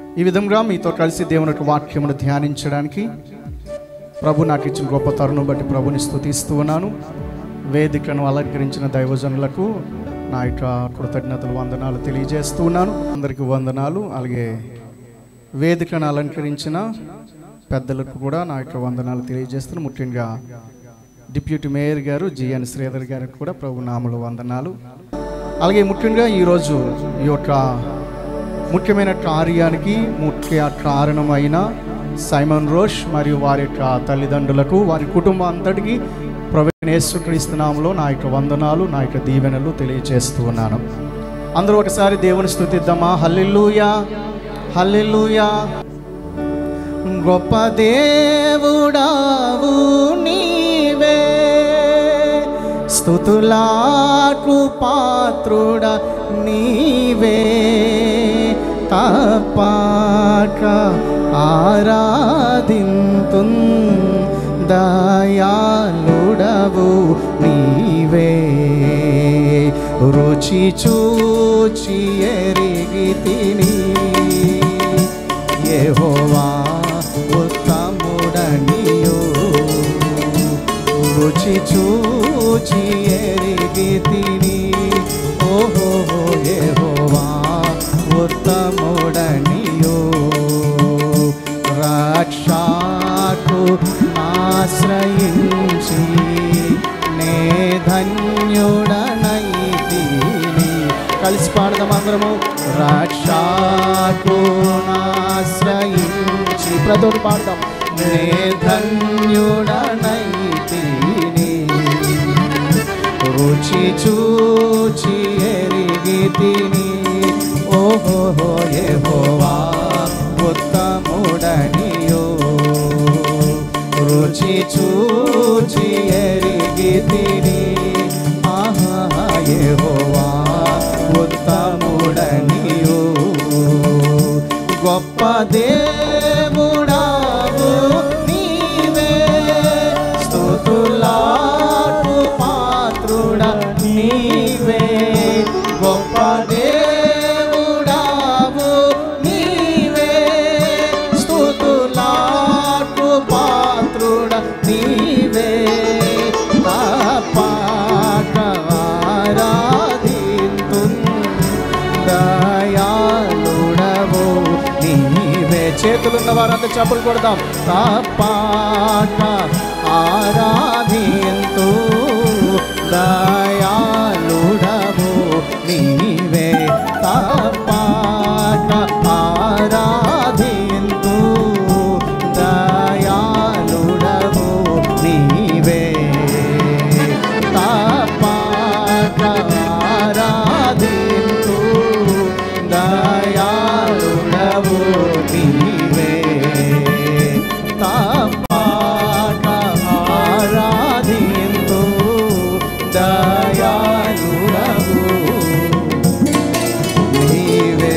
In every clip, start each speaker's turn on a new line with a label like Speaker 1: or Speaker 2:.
Speaker 1: ఈ విధంగా మీతో కలిసి దేవుని యొక్క వాక్యమును ధ్యానించడానికి ప్రభు నాకు ఇచ్చిన గొప్ప తరుణం బట్టి ప్రభుని స్తుతిస్తూ ఉన్నాను వేదికను అలంకరించిన దైవజనులకు నా యొక్క కృతజ్ఞతలు వందనాలు తెలియజేస్తూ ఉన్నాను అందరికీ వందనాలు అలాగే వేదికను అలంకరించిన పెద్దలకు కూడా నా యొక్క వందనాలు తెలియజేస్తున్నాను ముఖ్యంగా డిప్యూటీ మేయర్ గారు జిఎన్ శ్రీధర్ గారికి కూడా ప్రభు నామలు వందనాలు అలాగే ముఖ్యంగా ఈరోజు ఈ యొక్క ముఖ్యమైన కార్యానికి ముఖ్య కారణమైన సైమన్ రోష్ మరియు వారి యొక్క తల్లిదండ్రులకు వారి కుటుంబం అంతటికి ప్రవీణ్ యేసుక్రీస్తునామలో నా యొక్క వందనాలు నా యొక్క దీవెనలు తెలియజేస్తూ ఉన్నాను అందరూ ఒకసారి దేవుని స్తుతిద్దామా హల్లెలూయా హల్లెలూయా గొప్ప దేవుడావు నీవే స్థుతులాకు పాత్రుడ నీవే తపాక ఆరాధింతు దయాళుడవు నీవే రుచి చూచి ఎరిగి తిని యెహోవా ఉత్తముడనియో రుచి చూచి ఎరిగి తిని ఓహో యెహోవా ఉత్తముడనియో రక్షకు ఆశ్రయించి నే ధన్యుడనైతిని కలిసి పాడదాం అందరము రక్షకు ఆశ్రయించి ప్రతోడు పాడదాం నే ధన్యుడనైతిని రుచి చూచి ఎరిగి తిని ఓహో యెహోవా ఉత్తముడనియో రుచి చూచి ఎరిగి తిని ఆహా యెహోవా ఉత్తముడనియో గొప్ప దేవుడావు నీవే స్తుతులాకు పాత్రుడ నీవే గొప్ప దేవుడావు నీవే స్తుతులాకు పాత్రుడ నీవే పాక ఆరాధింతు దయాళుడవు నీవే చేతులున్న వారంతా చప్పులు కొడదాం తపాక ఆరాధింతు దయాళుడవు నీవే తపాక ఆరాధింతు దయాళుడవు నీవే తపాక ఆరాధింతు దయాళుడవు నీవే తపాక ఆరాధింతు దయాళుడవు నీవే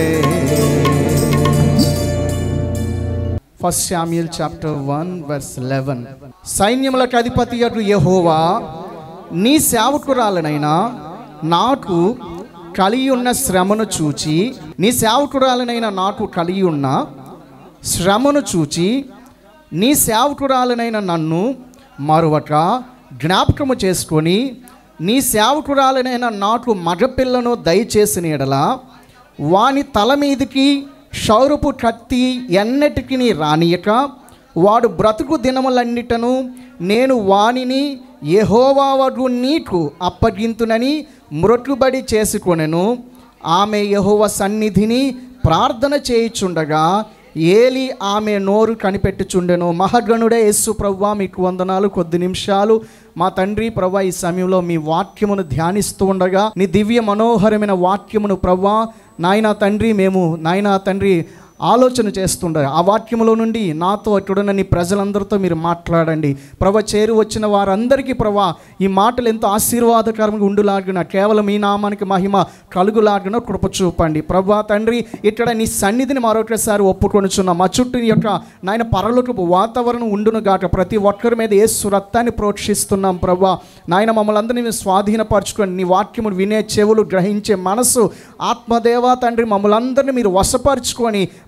Speaker 1: first Samuel chapter one verse eleven సైన్యములకు అధిపతి అటు యెహోవా నీ సేవకురాలనైనా నాకు కలిగి ఉన్న శ్రమను చూచి నీ సేవకురాలనైనా నాకు కలిగి ఉన్న శ్రమను చూచి నీ సేవకురాలనైన నన్ను మరొక జ్ఞాపకము చేసుకొని నీ సేవకురాలనైన నాకు మగపిల్లను దయచేసిన ఎడల వాని తల మీదికి షౌరపు కత్తి ఎన్నటికి రానియక వాడు బ్రతుకు దినములన్నిటను నేను వానిని యెహోవావగు నీకు అప్పగింతునని మ్రొట్టుబడి చేసుకొనెను ఆమె యెహోవ సన్నిధిని ప్రార్థన చేయుచుండగా ఏలి ఆమె నోరు కనిపెట్టుచుండెను మహగణుడే యేసు ప్రవ్వా మీకు వందనాలు కొద్ది నిమిషాలు మా తండ్రి ప్రవ్వా ఈ సమయంలో మీ వాక్యమును ధ్యానిస్తూ ఉండగా నీ దివ్య మనోహరమైన వాక్యమును ప్రవ్వా నాయనా తండ్రి మేము నాయనా తండ్రి ఆలోచన చేస్తుండగా ఆ వాక్యములో నుండి నాతో ఇక్కడున్న నీ ప్రజలందరితో మీరు మాట్లాడండి ప్రభ చేరు వచ్చిన వారందరికీ ప్రభా ఈ మాటలు ఎంతో ఆశీర్వాదకరంగా ఉండులాగిన కేవలం ఈ నామానికి మహిమ కలుగులాగిన కృప చూపండి ప్రభా తండ్రి ఇక్కడ నీ సన్నిధిని మరొకసారి ఒప్పుకొనుచున్న మా చుట్టూ నీ యొక్క నాయన పరలోకపు వాతావరణం ఉండును గాక ప్రతి ఒక్కరి మీద ఏ సురత్తాన్ని ప్రోక్షిస్తున్నాం ప్రభా నాయన మమ్మల్ని అందరినీ మేము స్వాధీనపరచుకొని నీ వాక్యమును వినే చెవులు గ్రహించే మనసు ఆత్మదేవ తండ్రి మమ్మల్ని అందరినీ మీరు వశపరుచుకొని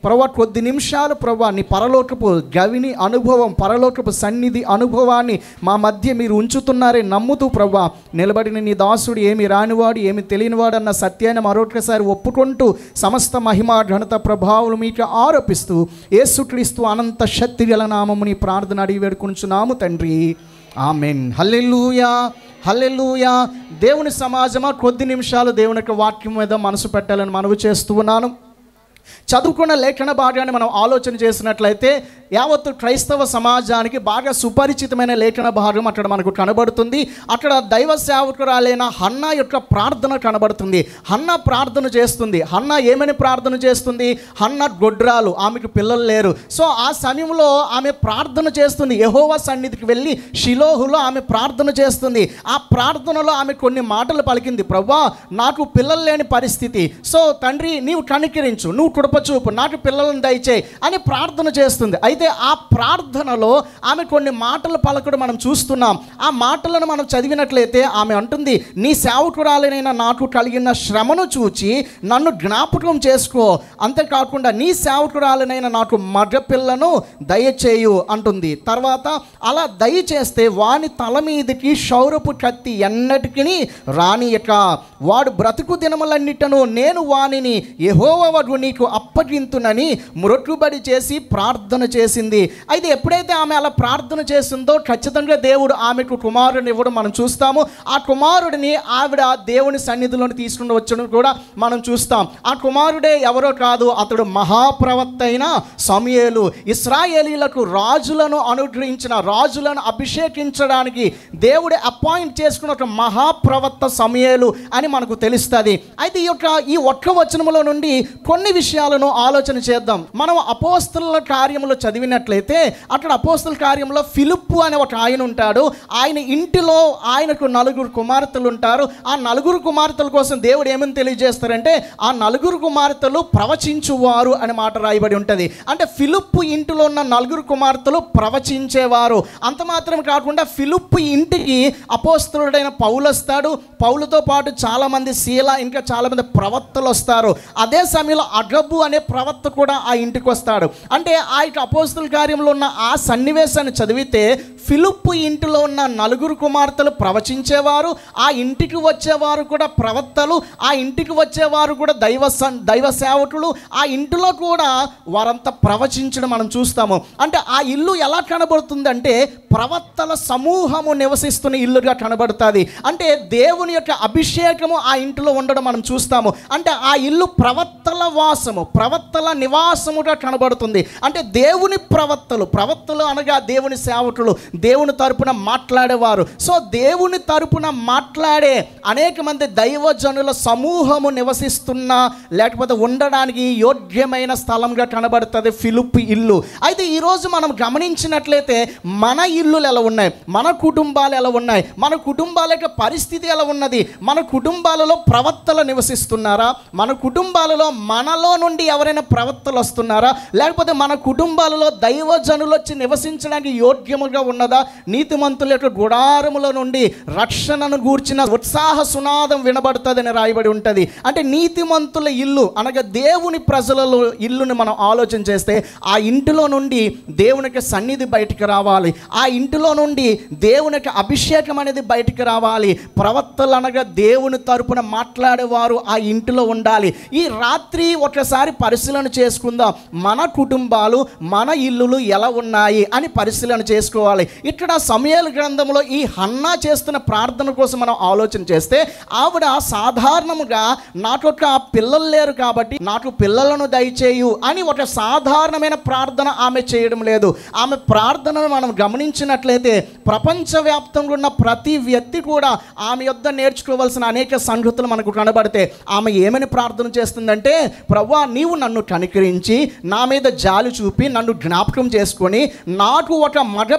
Speaker 1: ప్రభా కొద్ది నిమిషాలు ప్రభా నీ పరలోకపు గవిని అనుభవం పరలోకపు సన్నిధి అనుభవాన్ని మా మధ్య మీరు ఉంచుతున్నారే నమ్ముతూ ప్రభా నిలబడిన నీ దాసుడు ఏమి రానివాడు ఏమి తెలియనివాడు అన్న సత్యాన్ని మరొకసారి ఒప్పుకుంటూ సమస్త మహిమ ఘనత ప్రభావం మీకు ఆరోపిస్తూ యేసుక్రీస్తు అనంత శక్తి గల నామముని ప్రార్థన అడిగి వేడుకుంటున్నాము తండ్రి ఆమెన్ హల్లెలూయా హల్లెలూయా దేవుని సమాజమా కొద్ది నిమిషాలు దేవుని యొక్క వాక్యం మీద మనసు పెట్టాలని మనవి చేస్తూ ఉన్నాను చదువుకున్న లేఖన భాగాన్ని మనం ఆలోచన చేసినట్లయితే యావత్తు క్రైస్తవ సమాజానికి బాగా సుపరిచితమైన లేఖన భాగం అక్కడ మనకు కనబడుతుంది అక్కడ దైవ సేవకురాలైన హన్నా యొక్క ప్రార్థన కనబడుతుంది హన్న ప్రార్థన చేస్తుంది హన్న ఏమని ప్రార్థన చేస్తుంది హన్న గొడ్రాలు ఆమెకు పిల్లలు లేరు సో ఆ సమయంలో ఆమె ప్రార్థన చేస్తుంది యహోవా సన్నిధికి వెళ్ళి షిలోహులో ఆమె ప్రార్థన చేస్తుంది ఆ ప్రార్థనలో ఆమె కొన్ని మాటలు పలికింది ప్రభా నాకు పిల్లలు లేని పరిస్థితి సో తండ్రి నీవు కనికరించు నువ్వు కృపచూపు నాకు పిల్లలను దయచేయి అని ప్రార్థన చేస్తుంది అయితే ఆ ప్రార్థనలో ఆమె కొన్ని మాటలు పలకడం మనం చూస్తున్నాం ఆ మాటలను మనం చదివినట్లయితే ఆమె అంటుంది నీ సేవకురాలనైనా నాకు కలిగిన శ్రమను చూచి నన్ను జ్ఞాపకం చేసుకో అంతేకాకుండా నీ సేవకురాలనైనా నాకు మగ పిల్లను దయచేయు అంటుంది తర్వాత అలా దయచేస్తే వాని తల మీదకి శౌరపు కత్తి ఎన్నటికి రానియక వాడు బ్రతుకు దినములన్నిటను నేను వానిని యెహోవాకు నీకు అప్పగింతునని మొరట్టుబడి చేసి ప్రార్థన చేసింది అయితే ఎప్పుడైతే ఆమె అలా ప్రార్థన చేసిందో ఖచ్చితంగా దేవుడు ఆమెకు కుమారుని ఇవ్వడం మనం చూస్తాము ఆ కుమారుడిని ఆవిడ దేవుని సన్నిధిలోని తీసుకుని వచ్చడం కూడా మనం చూస్తాం ఆ కుమారుడే ఎవరో కాదు అతడు మహాప్రవక్త అయిన సమయేలు ఇస్రాయేలీలకు రాజులను అనుగ్రహించిన రాజులను అభిషేకించడానికి దేవుడు అపాయింట్ చేసుకున్న ఒక మహాప్రవక్త సమయేలు అని మనకు తెలుస్తుంది అయితే ఈ యొక్క ఈ ఒక్క వచనములో నుండి కొన్ని విషయాలను ఆలోచన చేద్దాం మనం అపోస్తుల కార్యములు చదివినట్లయితే అక్కడ అపోస్తుల కార్యంలో ఫిలిప్పు అనే ఒక ఆయన ఉంటాడు ఆయన ఇంటిలో ఆయనకు నలుగురు కుమార్తెలు ఉంటారు ఆ నలుగురు కుమార్తెల కోసం దేవుడు ఏమని తెలియజేస్తారంటే ఆ నలుగురు కుమార్తెలు ప్రవచించువారు అనే మాట రాయబడి ఉంటుంది అంటే ఫిలిప్పు ఇంటిలో ఉన్న నలుగురు కుమార్తెలు ప్రవచించేవారు అంత మాత్రం కాకుండా ఫిలిప్పు ఇంటికి అపోస్తులుడైన పౌలు వస్తాడు పౌలుతో పాటు చాలామంది శీల ఇంకా చాలామంది ప్రవక్తలు వస్తారు అదే సమయంలో అగబు అనే ప్రవక్త కూడా ఆ ఇంటికి వస్తాడు అంటే ఆ యొక్క అపోస్తుల కార్యంలో ఉన్న ఆ సన్నివేశాన్ని చదివితే ఫిలిప్పు ఇంటిలో ఉన్న నలుగురు కుమార్తెలు ప్రవచించేవారు ఆ ఇంటికి వచ్చేవారు కూడా ప్రవక్తలు ఆ ఇంటికి వచ్చేవారు కూడా దైవ సన్ దైవ సేవకులు ఆ ఇంటిలో కూడా వారంతా ప్రవచించడం మనం చూస్తాము అంటే ఆ ఇల్లు ఎలా కనబడుతుంది అంటే ప్రవక్తల సమూహము నివసిస్తున్న ఇల్లుగా కనబడుతుంది అంటే దేవుని యొక్క అభిషేకము ఆ ఇంటిలో ఉండడం మనం చూస్తాము అంటే ఆ ఇల్లు ప్రవక్తల వాసము ప్రవక్తల నివాసముగా కనబడుతుంది అంటే దేవుని ప్రవక్తలు ప్రవక్తలు అనగా దేవుని సేవకులు దేవుని తరపున మాట్లాడేవారు సో దేవుని తరపున మాట్లాడే అనేక మంది దైవజనుల సమూహము నివసిస్తున్న లేకపోతే ఉండడానికి యోగ్యమైన స్థలంగా కనబడుతుంది ఫిలిప్ ఇల్లు అయితే ఈరోజు మనం గమనించినట్లయితే మన ఇల్లులు ఎలా ఉన్నాయి మన కుటుంబాలు ఎలా ఉన్నాయి మన కుటుంబాల యొక్క పరిస్థితి ఎలా ఉన్నది మన కుటుంబాలలో ప్రవక్తలు నివసిస్తున్నారా మన కుటుంబాలలో మనలో నుండి ఎవరైనా ప్రవక్తలు వస్తున్నారా లేకపోతే మన కుటుంబాలలో దైవజనులు వచ్చి నివసించడానికి యోగ్యముగా ఉన్నదా నీతిమంతుల యొక్క గుడారముల నుండి రక్షణను గూర్చిన ఉత్సాహ సునాదం వినబడుతుందని రాయబడి ఉంటుంది అంటే నీతిమంతుల ఇల్లు అనగా దేవుని ప్రజలలో ఇల్లుని మనం ఆలోచన చేస్తే ఆ ఇంటిలో నుండి దేవునికి సన్నిధి బయటికి రావాలి ఆ ఇంటిలో నుండి దేవునికి అభిషేకం అనేది బయటికి రావాలి ప్రవక్తలు అనగా దేవుని తరపున మాట్లాడేవారు ఆ ఇంటిలో ఉండాలి ఈ రాత్రి ఒకసారి పరిశీలన చేసుకుందాం మన కుటుంబాలు మన ఇల్లులు ఎలా ఉన్నాయి అని పరిశీలన చేసుకోవాలి ఇక్కడ సమయాల గ్రంథంలో ఈ హన్నా చేస్తున్న ప్రార్థన కోసం మనం ఆలోచన చేస్తే ఆవిడ సాధారణముగా నాకొక పిల్లలు లేరు కాబట్టి నాకు పిల్లలను దయచేయు అని ఒక సాధారణమైన ప్రార్థన ఆమె చేయడం లేదు ఆమె ప్రార్థనను మనం గమనించినట్లయితే ప్రపంచవ్యాప్తంగా ఉన్న ప్రతి వ్యక్తి కూడా ఆమె యొద్ద నేర్చుకోవాల్సిన అనేక సంగతులు మనకు కనబడితే ఆమె ఏమని ప్రార్థన చేస్తుందంటే ప్రవ్వా నీవు నన్ను కనికరించి నా మీద జాలి చూపి నన్ను జ్ఞాపకం చేసుకొని నాకు ఒక మగ పిల్లను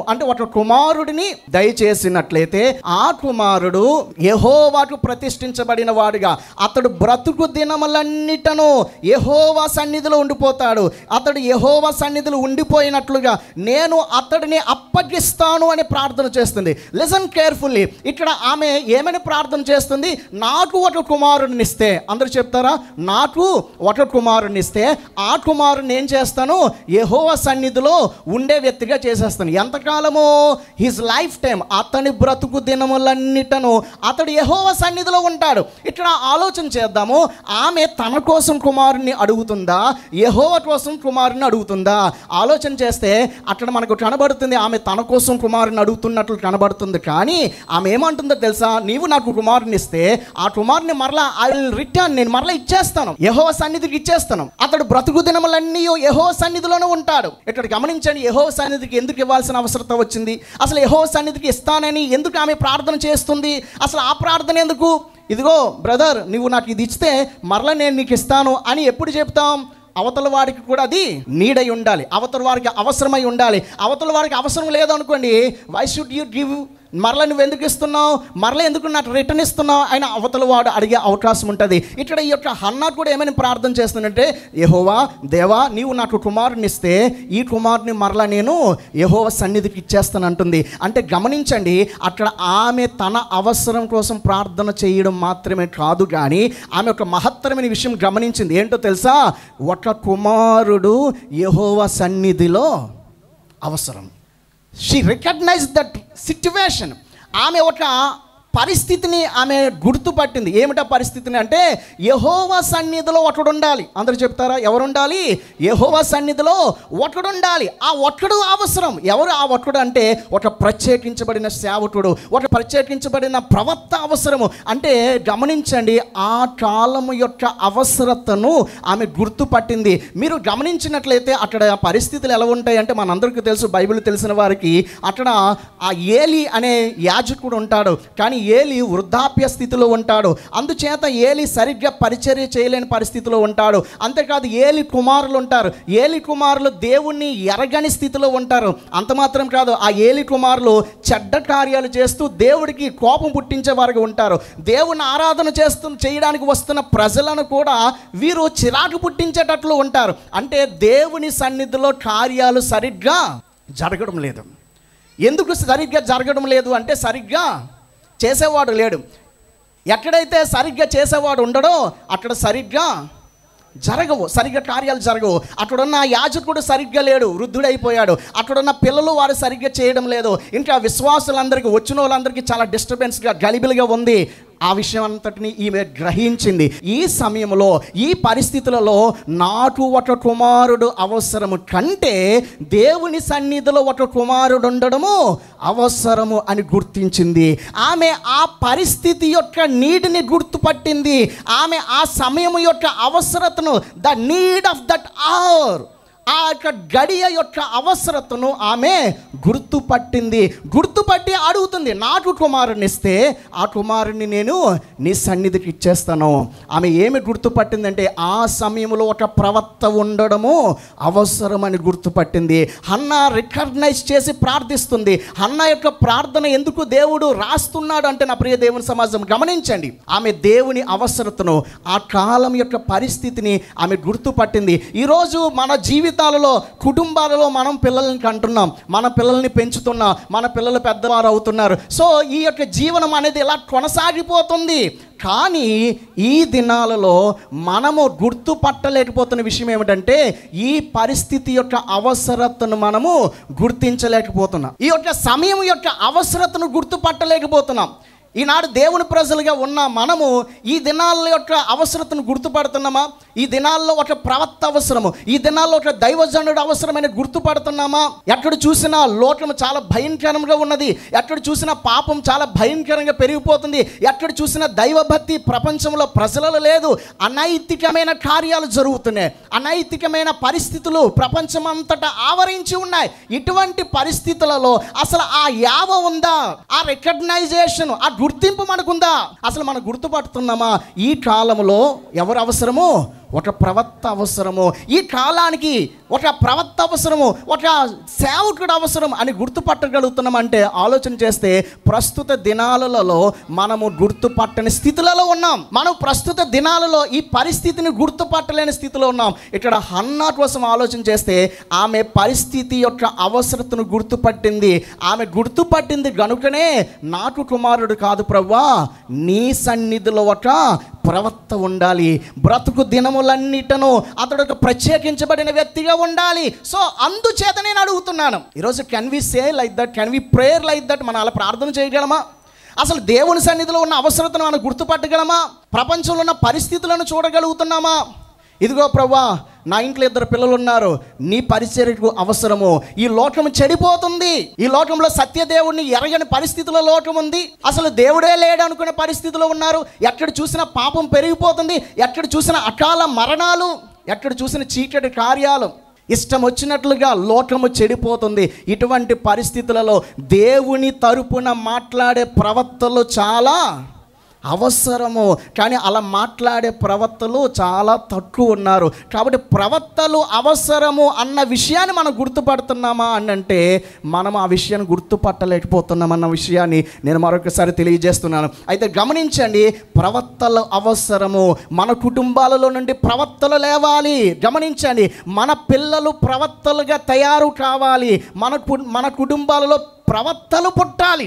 Speaker 1: అంటే ఒక కుమారుడిని దయచేసినట్లయితే ఆ కుమారుడు యెహోవాకు ప్రతిష్ఠించబడిన వాడుగా అతడు బ్రతుకు దినములన్నిటను యెహోవా సన్నిధిలో ఉండిపోతాడు అతడు యెహోవా సన్నిధిలో ఉండిపోయినట్లుగా నేను అతడిని అప్పగిస్తాను అని ప్రార్థన చేస్తుంది లిసన్ కేర్ఫుల్లీ ఇక్కడ ఆమె ఏమని ప్రార్థన చేస్తుంది నాకు ఒక కుమారుడిని ఇస్తే అందరూ చెప్తారా నాకు ఒక కుమారుడిని ఇస్తే ఆ కుమారుని ఏం చేస్తాను యెహోవా సన్నిధిలో ఉండే వ్యక్తిగా చేసేస్తాను ఎంతకాలము హిజ్ లైఫ్ టైం అతని బ్రతుకు దినములన్నిటను అతడు యెహోవా సన్నిధిలో ఉంటాడు ఇక్కడ ఆలోచన చేద్దాము ఆమె తన కోసం కుమారుని అడుగుతుందా యెహోవా కోసం కుమారుని అడుగుతుందా ఆలోచన చేస్తే అక్కడ మనకు కనబడుతుంది ఆమె తన కోసం కుమారుని అడుగుతున్నట్లు కనబడుతుంది కానీ ఆమె ఏమంటుందో తెలుసా నీవు నాకు కుమారుని ఇస్తే ఆ కుమారుని మరలా ఐ విల్ రిటర్న్ నేను మరలా ఇచ్చేస్తాను యహో సన్నిధికి ఇచ్చేస్తాను అతడు బ్రతుకు దినములన్నీ యహో సన్నిధిలోనే ఉంటాడు ఇక్కడ గమనించండి యహో సన్నిధికి ఎందుకు ఇవ్వాల్సిన అవసరత వచ్చింది అసలు యహో సన్నిధికి ఇస్తానని ఎందుకు ఆమె ప్రార్థన చేస్తుంది అసలు ఆ ప్రార్థన ఎందుకు ఇదిగో బ్రదర్ నువ్వు నాకు ఇది ఇస్తే మరలా నేను నీకు ఇస్తాను అని ఎప్పుడు చెప్తాం అవతల వారికి కూడా అది నీడై ఉండాలి అవతల వారికి అవసరమై ఉండాలి అవతల వారికి అవసరం లేదనుకోండి వై షుడ్ యూ గివ్ మరల నువ్వు ఎందుకు ఇస్తున్నావు మరల ఎందుకు నాకు రిటర్న్ ఇస్తున్నావు ఆయన అవతల వాడు అడిగే అవకాశం ఉంటుంది ఇక్కడ ఈ యొక్క హన్నా కూడా ఏమైనా ప్రార్థన చేస్తుందంటే యహోవా దేవా నీవు నాకు కుమారుని ఇస్తే ఈ కుమారుని మరలా నేను యహోవ సన్నిధికి ఇచ్చేస్తాను అంటుంది అంటే గమనించండి అక్కడ ఆమె తన అవసరం కోసం ప్రార్థన చేయడం మాత్రమే కాదు కానీ ఆమె ఒక మహత్తరమైన విషయం గమనించింది ఏంటో తెలుసా ఒక కుమారుడు యహోవ సన్నిధిలో అవసరం షీ రికగ్నైజ్ దట్ సిచ్యువేషన్ ఆమె ఒక పరిస్థితిని ఆమె గుర్తుపట్టింది ఏమిటా పరిస్థితిని అంటే యహోవా సన్నిధిలో ఒకడు ఉండాలి అందరు చెప్తారా ఎవరు ఉండాలి యహోవా సన్నిధిలో ఒకడు ఉండాలి ఆ ఒక్కడు అవసరం ఎవరు ఆ ఒక్కడు అంటే ఒక ప్రత్యేకించబడిన సేవకుడు ఒక ప్రత్యేకించబడిన ప్రవక్త అవసరము అంటే గమనించండి ఆ కాలము యొక్క అవసరతను ఆమె గుర్తుపట్టింది మీరు గమనించినట్లయితే అక్కడ ఆ పరిస్థితులు ఎలా ఉంటాయి అంటే మనందరికీ తెలుసు బైబిల్ తెలిసిన వారికి అక్కడ ఆ ఏలి అనే యాజకుడు ఉంటాడు కానీ ఏలి వృద్ధాప్య స్థితిలో ఉంటాడు అందుచేత ఏలి సరిగ్గా పరిచర్య చేయలేని పరిస్థితిలో ఉంటాడు అంతేకాదు ఏలి కుమారులు ఉంటారు ఏలి కుమారులు దేవుణ్ణి ఎరగని స్థితిలో ఉంటారు అంత మాత్రం కాదు ఆ ఏలి కుమారులు చెడ్డ కార్యాలు చేస్తూ దేవుడికి కోపం పుట్టించే వారుగా ఉంటారు దేవుని ఆరాధన చేస్తూ చేయడానికి వస్తున్న ప్రజలను కూడా వీరు చిరాకు పుట్టించేటట్లు ఉంటారు అంటే దేవుని సన్నిధిలో కార్యాలు సరిగ్గా జరగడం లేదు ఎందుకు సరిగ్గా జరగడం లేదు అంటే సరిగ్గా చేసేవాడు లేడు ఎక్కడైతే సరిగ్గా చేసేవాడు ఉండడో అక్కడ సరిగ్గా జరగవు సరిగ్గా కార్యాలు జరగవు అక్కడున్న యాజకుడు సరిగ్గా లేడు వృద్ధుడైపోయాడు అక్కడున్న పిల్లలు వారు సరిగ్గా చేయడం లేదు ఇంకా విశ్వాసులందరికీ వచ్చిన వాళ్ళందరికీ చాలా డిస్టర్బెన్స్గా గలిబిలిగా ఉంది ఆ విషయం అంతటిని ఈమె గ్రహించింది ఈ సమయంలో ఈ పరిస్థితులలో నాకు ఒక కుమారుడు అవసరము కంటే దేవుని సన్నిధిలో ఒక కుమారుడు ఉండడము అవసరము అని గుర్తించింది ఆమె ఆ పరిస్థితి యొక్క నీటిని గుర్తుపట్టింది ఆమె ఆ సమయం యొక్క అవసరతను the need of that hour ఆ యొక్క గడియ యొక్క అవసరతను ఆమె గుర్తుపట్టింది గుర్తుపట్టి అడుగుతుంది నాకు కుమారుని ఇస్తే ఆ కుమారుని నేను నీ సన్నిధికి ఇచ్చేస్తాను ఆమె ఏమి గుర్తుపట్టిందంటే ఆ సమయంలో ఒక ప్రవక్త ఉండడము అవసరమని గుర్తుపట్టింది హన్న రికగ్నైజ్ చేసి ప్రార్థిస్తుంది హన్న యొక్క ప్రార్థన ఎందుకు దేవుడు రాస్తున్నాడు అంటే నా ప్రియ దేవుని సమాజం గమనించండి ఆమె దేవుని అవసరతను ఆ కాలం యొక్క పరిస్థితిని ఆమె గుర్తుపట్టింది ఈరోజు మన జీవితాలలో కుటుంబాలలో మనం పిల్లల్ని కంటున్నాం మన పిల్లల్ని పెంచుతున్నాం మన పిల్లలు పెద్దవారు అవుతున్నారు సో ఈ యొక్క జీవనం అనేది ఇలా కొనసాగిపోతుంది కానీ ఈ దినాలలో మనము గుర్తుపట్టలేకపోతున్న విషయం ఏమిటంటే ఈ పరిస్థితి యొక్క అవసరతను మనము గుర్తించలేకపోతున్నాం ఈ యొక్క సమయం యొక్క అవసరతను గుర్తుపట్టలేకపోతున్నాం ఈనాడు దేవుని ప్రజలుగా ఉన్న మనము ఈ దినాల యొక్క అవసరతను గుర్తుపడుతున్నామా ఈ దినాల్లో ఒక ప్రవక్త అవసరము ఈ దినాల్లో ఒక దైవజనుడు అవసరమైన గుర్తుపడుతున్నామా ఎక్కడ చూసినా లోకం చాలా భయంకరంగా ఉన్నది ఎక్కడ చూసినా పాపం చాలా భయంకరంగా పెరిగిపోతుంది ఎక్కడ చూసినా దైవభక్తి ప్రపంచంలో ప్రజలలో లేదు అనైతికమైన కార్యాలు జరుగుతున్నాయి అనైతికమైన పరిస్థితులు ప్రపంచమంతటా ఆవరించి ఉన్నాయి ఇటువంటి పరిస్థితులలో అసలు ఆ యావ ఉందా ఆ రికగ్నైజేషన్ ఆ గుర్తింపు మనకుందా అసలు మనం గుర్తుపడుతున్నామా ఈ కాలంలో ఎవరు అవసరము ఒక ప్రవక్త అవసరము ఈ కాలానికి ఒక ప్రవక్త అవసరము ఒక సేవకుడు అవసరం అని గుర్తుపట్టగలుగుతున్నామంటే ఆలోచన చేస్తే ప్రస్తుత దినాలలో మనము గుర్తుపట్టని స్థితులలో ఉన్నాం మనం ప్రస్తుత దినాలలో ఈ పరిస్థితిని గుర్తుపట్టలేని స్థితిలో ఉన్నాం ఇక్కడ హన్నా కోసం ఆలోచన చేస్తే ఆమె పరిస్థితి యొక్క అవసరతను గుర్తుపట్టింది ఆమె గుర్తుపట్టింది గనుకనే నాకు కుమారుడు కాదు ప్రవ్వా నీ సన్నిధిలో ఒక ప్రవక్త ఉండాలి బ్రతుకు దినములన్నిటను అతడు ఒక ప్రత్యేకించబడిన వ్యక్తిగా ఉండాలి సో అందుచేత నేను అడుగుతున్నాను ఈరోజు can we say like that can we prayer like that మనం అలా ప్రార్థన చేయగలమా అసలు దేవుని సన్నిధిలో ఉన్న అవసరతను మనం గుర్తుపట్టగలమా ప్రపంచంలో ఉన్న పరిస్థితులను చూడగలుగుతున్నామా ఇదిగో ప్రభా నా ఇంట్లో ఇద్దరు పిల్లలు ఉన్నారు నీ పరిచర్యకు అవసరము ఈ లోకం చెడిపోతుంది ఈ లోకంలో సత్యదేవుడిని ఎరగని పరిస్థితిలో లోకం ఉంది అసలు దేవుడే లేడు అనుకునే పరిస్థితిలో ఉన్నారు ఎక్కడ చూసినా పాపం పెరిగిపోతుంది ఎక్కడ చూసినా అకాల మరణాలు ఎక్కడ చూసిన చీకటి కార్యాలు ఇష్టం వచ్చినట్లుగా లోకము చెడిపోతుంది ఇటువంటి పరిస్థితులలో దేవుని తరపున మాట్లాడే ప్రవక్తలు చాలా అవసరము కానీ అలా మాట్లాడే ప్రవక్తలు చాలా తక్కువ ఉన్నారు కాబట్టి ప్రవక్తలు అవసరము అన్న విషయాన్ని మనం గుర్తుపడుతున్నామా అని అంటే మనం ఆ విషయాన్ని గుర్తుపట్టలేకపోతున్నాం అన్న విషయాన్ని నేను మరొకసారి తెలియజేస్తున్నాను అయితే గమనించండి ప్రవక్తలు అవసరము మన కుటుంబాలలో నుండి ప్రవక్తలు లేవాలి గమనించండి మన పిల్లలు ప్రవక్తలుగా తయారు కావాలి మన కు- మన కుటుంబాలలో ప్రవక్తలు పుట్టాలి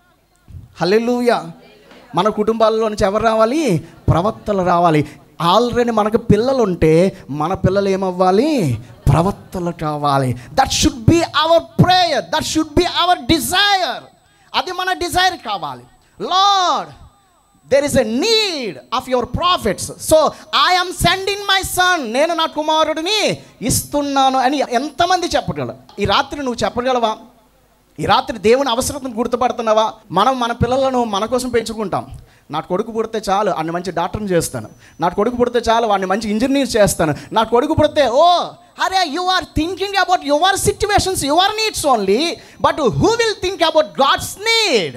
Speaker 1: హల్లెలూయా మన కుటుంబాల్లో నుంచి ఎవరు రావాలి ప్రవక్తలు రావాలి ఆల్రెడీ మనకు పిల్లలు ఉంటే మన పిల్లలు ఏమవ్వాలి ప్రవక్తలు కావాలి that should be our prayer that should be our desire అది మన డిజైర్ కావాలి Lord there is a need of your prophets so I'm sending my son నేను నా కుమారుడిని ఇస్తున్నాను అని ఎంతమంది చెప్పగలరు ఈ రాత్రి నువ్వు చెప్పగలవా ఈ రాత్రి దేవుని అవసరతను గుర్తుపడుతున్నావా మనం మన పిల్లలను మన కోసం పెంచుకుంటాం నా కొడుకు పుడితే చాలు వాడిని మంచి డాక్టర్ని చేస్తాను నా కొడుకు పుడితే చాలు వాడిని మంచి ఇంజనీర్ చేస్తాను నా కొడుకు పుడితే ఓ అరే you are thinking about your situations your needs only but who will think about God's need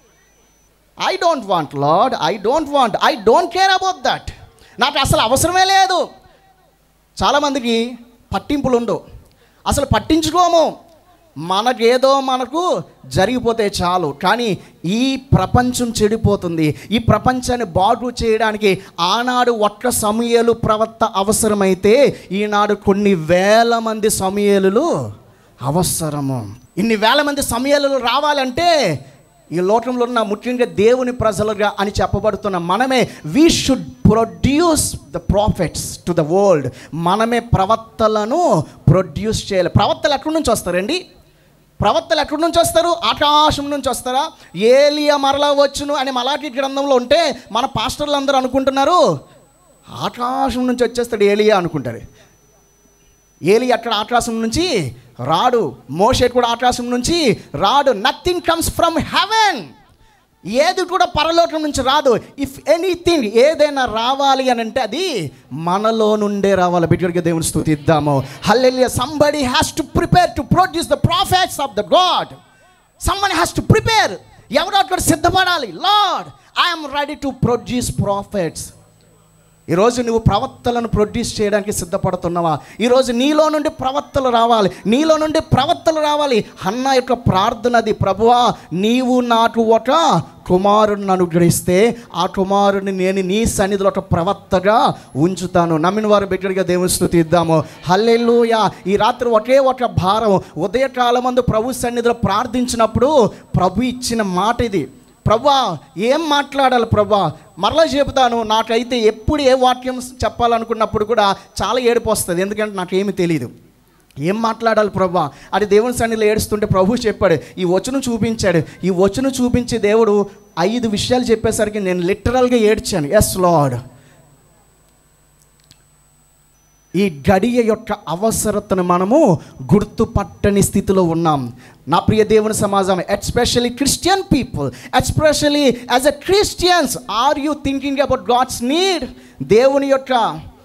Speaker 1: I don't want Lord I don't want I don't care about that నాకు అసలు అవసరమే లేదు చాలామందికి పట్టింపులు ఉండవు అసలు పట్టించుకోము మనకేదో మనకు జరిగిపోతే చాలు కానీ ఈ ప్రపంచం చెడిపోతుంది ఈ ప్రపంచాన్ని బాగు చేయడానికి ఆనాడు ఒక్క సమయలు ప్రవక్త అవసరమైతే ఈనాడు కొన్ని వేల మంది సమయలు అవసరము ఇన్ని వేల మంది సమయాలు రావాలంటే ఈ లోకంలో ఉన్న ముఖ్యంగా దేవుని ప్రజలుగా అని చెప్పబడుతున్న మనమే we should produce the prophets to the world మనమే ప్రవక్తలను ప్రొడ్యూస్ చేయాలి ప్రవక్తలు ఎక్కడి నుంచి వస్తారండి ప్రవక్తలు ఎక్కడి నుంచి వస్తారు ఆకాశం నుంచి వస్తారా ఏలియా మరలా వచ్చును అని మలాకి గ్రంథంలో ఉంటే మన పాస్టర్లు అందరూ అనుకుంటున్నారు ఆకాశం నుంచి వచ్చేస్తాడు ఏలియా అనుకుంటారు ఏలి అక్కడ ఆకాశం నుంచి రాడు మోషే కూడా ఆకాశం నుంచి రాడు నథింగ్ కమ్స్ ఫ్రమ్ హెవెన్ ఏది కూడా పరలోకం నుంచి రాదు ఇఫ్ ఎనీథింగ్ ఏదైనా రావాలి అని అంటే అది మనలో నుండే రావాలి బిడ్డగా దేవుని స్థుతిద్దాము hallelujah somebody has to prepare to produce the prophets of the God someone has to prepare ఎవరో అక్కడ సిద్ధపడాలి Lord I'm ready to produce prophets ఈరోజు నువ్వు ప్రవక్తలను ప్రొడ్యూస్ చేయడానికి సిద్ధపడుతున్నావా ఈరోజు నీలో నుండి ప్రవక్తలు రావాలి నీలో నుండి ప్రవక్తలు రావాలి అన్న యొక్క ప్రార్థన అది ప్రభువా నీవు నాకు ఒక కుమారుడిని అనుగ్రహిస్తే ఆ కుమారుడిని నేను నీ సన్నిధిలో ఒక ప్రవక్తగా ఉంచుతాను నమ్మిన వారు బిడ్డడిగా దేవుని స్థుతి ఇద్దాము హల్లెలూయా ఈ రాత్రి ఒకే ఒక భారం ఉదయకాలమందు ప్రభు సన్నిధిలో ప్రార్థించినప్పుడు ప్రభు ఇచ్చిన మాట ఇది ప్రభా ఏం మాట్లాడాలి ప్రభా మరలా చెబుతాను నాకైతే ఎప్పుడు ఏ వాక్యం చెప్పాలనుకున్నప్పుడు కూడా చాలా ఏడుపు వస్తుంది ఎందుకంటే నాకేమీ తెలియదు ఏం మాట్లాడాలి ప్రభా అది దేవుని సన్నిధిలో ఏడుస్తుంటే ప్రభు చెప్పాడు ఈ వచనం చూపించాడు ఈ వచనం చూపించి దేవుడు ఐదు విషయాలు చెప్పేసరికి నేను లిటరల్గా ఏడ్చాను ఎస్ లార్డ్ ఈ గడియ యొక్క అవసరతను మనము గుర్తుపట్టని స్థితిలో ఉన్నాం నా ప్రియ దేవుని సమాజం especially Christian people especially as a Christians are you thinking about God's need దేవుని యొక్క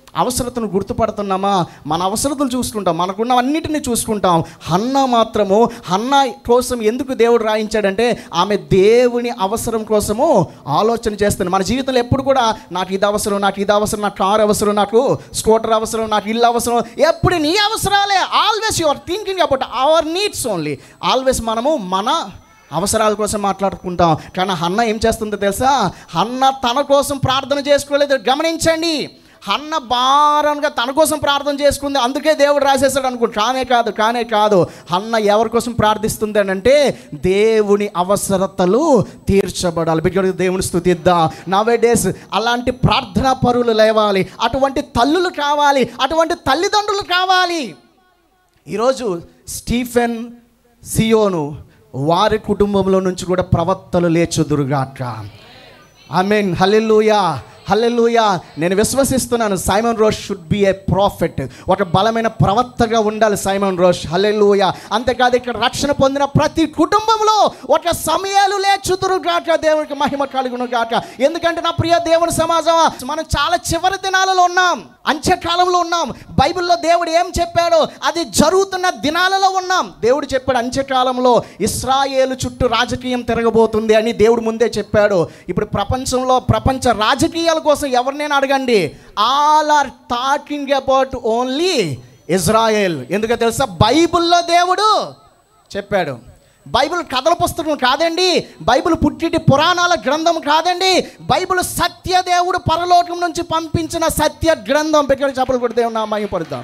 Speaker 1: అవసరతను గుర్తుపడుతున్నామా మన అవసరతలు చూసుకుంటాం మనకున్న అన్నిటిని చూసుకుంటాం హన్న మాత్రము హన్న కోసం ఎందుకు దేవుడు రాయించాడంటే ఆమె దేవుని అవసరం కోసము ఆలోచన చేస్తుంది మన జీవితంలో ఎప్పుడు కూడా నాకు ఇది అవసరం నాకు ఇది అవసరం నాకు కారు అవసరం నాకు స్కూటర్ అవసరం నాకు ఇల్లు అవసరం ఎప్పుడు నీ అవసరాలే always you are thinking about our needs only always మనము మన అవసరాల కోసం మాట్లాడుకుంటాం కానీ హన్న ఏం చేస్తుందో తెలుసా హన్న తన కోసం ప్రార్థన చేసుకోలేదు గమనించండి హన్న భారంగా తన కోసం ప్రార్థన చేసుకుంది అందుకే దేవుడు రాసేసాడు అనుకుంటు కానే కాదు కానే కాదు హన్న ఎవరి కోసం ప్రార్థిస్తుంది అని అంటే దేవుని అవసరతలు తీర్చబడాలి బిడ్డ దేవుని స్థుతిద్దాం నవే డేస్ అలాంటి ప్రార్థనా పరులు లేవాలి అటువంటి తల్లులు కావాలి అటువంటి తల్లిదండ్రులు కావాలి ఈరోజు స్టీఫెన్ సియోను వారి కుటుంబంలో నుంచి కూడా ప్రవక్తలు లేచుదురుగాక ఐ మీన్ హల్లెలూయా హల్లెలూయా నేను విశ్వసిస్తున్నాను Simon Rosh should be a prophet ఒక బలమైన ప్రవక్తగా ఉండాలి సైమన్ రోష్ హల్లెలూయా అంతేకాదు ఇక్కడ రక్షణ పొందిన ప్రతి కుటుంబంలో ఒక సమయాలు లేచుదురు గాక దేవునికి మహిమ కలుగును గాక ఎందుకంటే నా ప్రియ దేవుని సమాజం మనం చాలా చివరి దినాలలో ఉన్నాం అంత్యకాలంలో ఉన్నాం బైబిల్లో దేవుడు ఏం చెప్పాడో అది జరుగుతున్న దినాలలో ఉన్నాం దేవుడు చెప్పాడు అంత్యకాలంలో ఇస్రాయేలు చుట్టూ రాజకీయం తిరగబోతుంది అని దేవుడు ముందే చెప్పాడు ఇప్పుడు ప్రపంచంలో ప్రపంచ రాజకీయాల కోసం ఎవరినైనా అడగండి all are talking about only Israel ఎందుకో తెలుసా బైబిల్లో దేవుడు చెప్పాడు బైబిల్ కథల పుస్తకం కాదండి బైబిల్ పుట్టిటి పురాణాల గ్రంథం కాదండి బైబిల్ సత్య దేవుడు పరలోకం నుంచి పంపించిన సత్య గ్రంథం పెట్టి చెప్పలు కూడా దేవుడు నామయపడతాం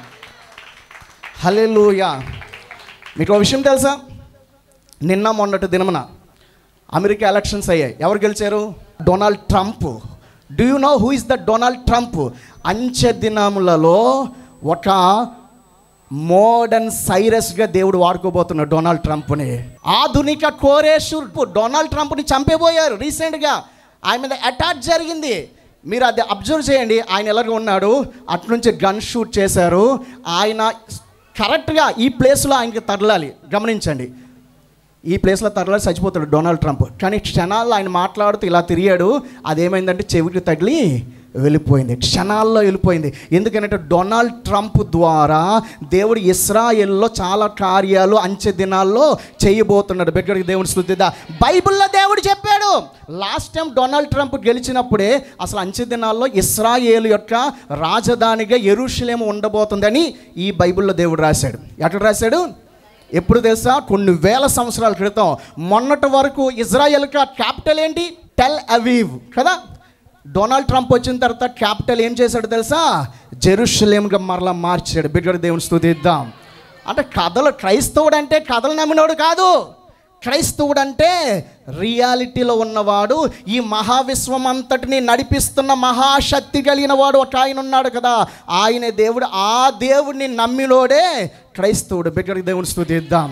Speaker 1: హల్లెలూయా మీకు ఒక విషయం తెలుసా నిన్న మొన్నటి దినమున అమెరికా ఎలక్షన్స్ అయ్యాయి ఎవరు గెలిచారు Donald Trump do you know who is the Donald Trump అంచె దినములలో ఒక మోడర్న్ సైరస్గా దేవుడు వాడుకోబోతున్నాడు డొనాల్డ్ ట్రంప్ని ఆధునిక కోరేషుర్పు డొనాల్డ్ ట్రంప్ని చంపేబోయారు రీసెంట్గా ఆయన మీద అటాక్ జరిగింది మీరు అది అబ్జర్వ్ చేయండి ఆయన ఎలాగ ఉన్నాడు అటు నుంచి గన్ షూట్ చేశారు ఆయన కరెక్ట్గా ఈ ప్లేస్లో ఆయనకి తరలాలి గమనించండి ఈ ప్లేస్లో తరలి చచ్చిపోతాడు డొనాల్డ్ ట్రంప్ కానీ క్షణాల్లో ఆయన మాట్లాడుతూ ఇలా తిరిగాడు అదేమైందంటే చెవికి తగిలి వెళ్ళిపోయింది క్షణాల్లో వెళ్ళిపోయింది ఎందుకంటే డొనాల్డ్ ట్రంప్ ద్వారా దేవుడు ఇస్రాయెల్లో చాలా కార్యాలు అంచె దినాల్లో చేయబోతున్నాడు బిడ్డడికి దేవుని స్థుతిద్దా బైబిల్లో దేవుడు చెప్పాడు లాస్ట్ టైం డొనాల్డ్ ట్రంప్ గెలిచినప్పుడే అసలు అంచె దినాల్లో ఇస్రాయేలు యొక్క రాజధానిగా ఎరుషలేము ఉండబోతుందని ఈ బైబిల్లో దేవుడు రాశాడు ఎక్కడ రాశాడు ఎప్పుడు తెలుసా కొన్ని వేల సంవత్సరాల క్రితం మొన్నటి వరకు ఇజ్రాయెల్ క్యాపిటల్ ఏంటి టెల్ అవీవ్ కదా డొనాల్డ్ ట్రంప్ వచ్చిన తర్వాత క్యాపిటల్ ఏం చేశాడు తెలుసా జెరూషలేంగా మరలా మార్చాడు బిడ్డ దేవుని స్తుతిద్దాం అంటే కథలు క్రైస్తవుడు అంటే కథలు నమ్మినోడు కాదు క్రైస్తవుడు అంటే రియాలిటీలో ఉన్నవాడు ఈ మహావిశ్వం అంతటిని నడిపిస్తున్న మహాశక్తి కలిగిన వాడు ఒక ఆయన ఉన్నాడు కదా ఆయనే దేవుడు ఆ దేవుడిని నమ్మినోడే క్రైస్తవుడు బిడ్డకి దేవుని స్తుతిద్దాం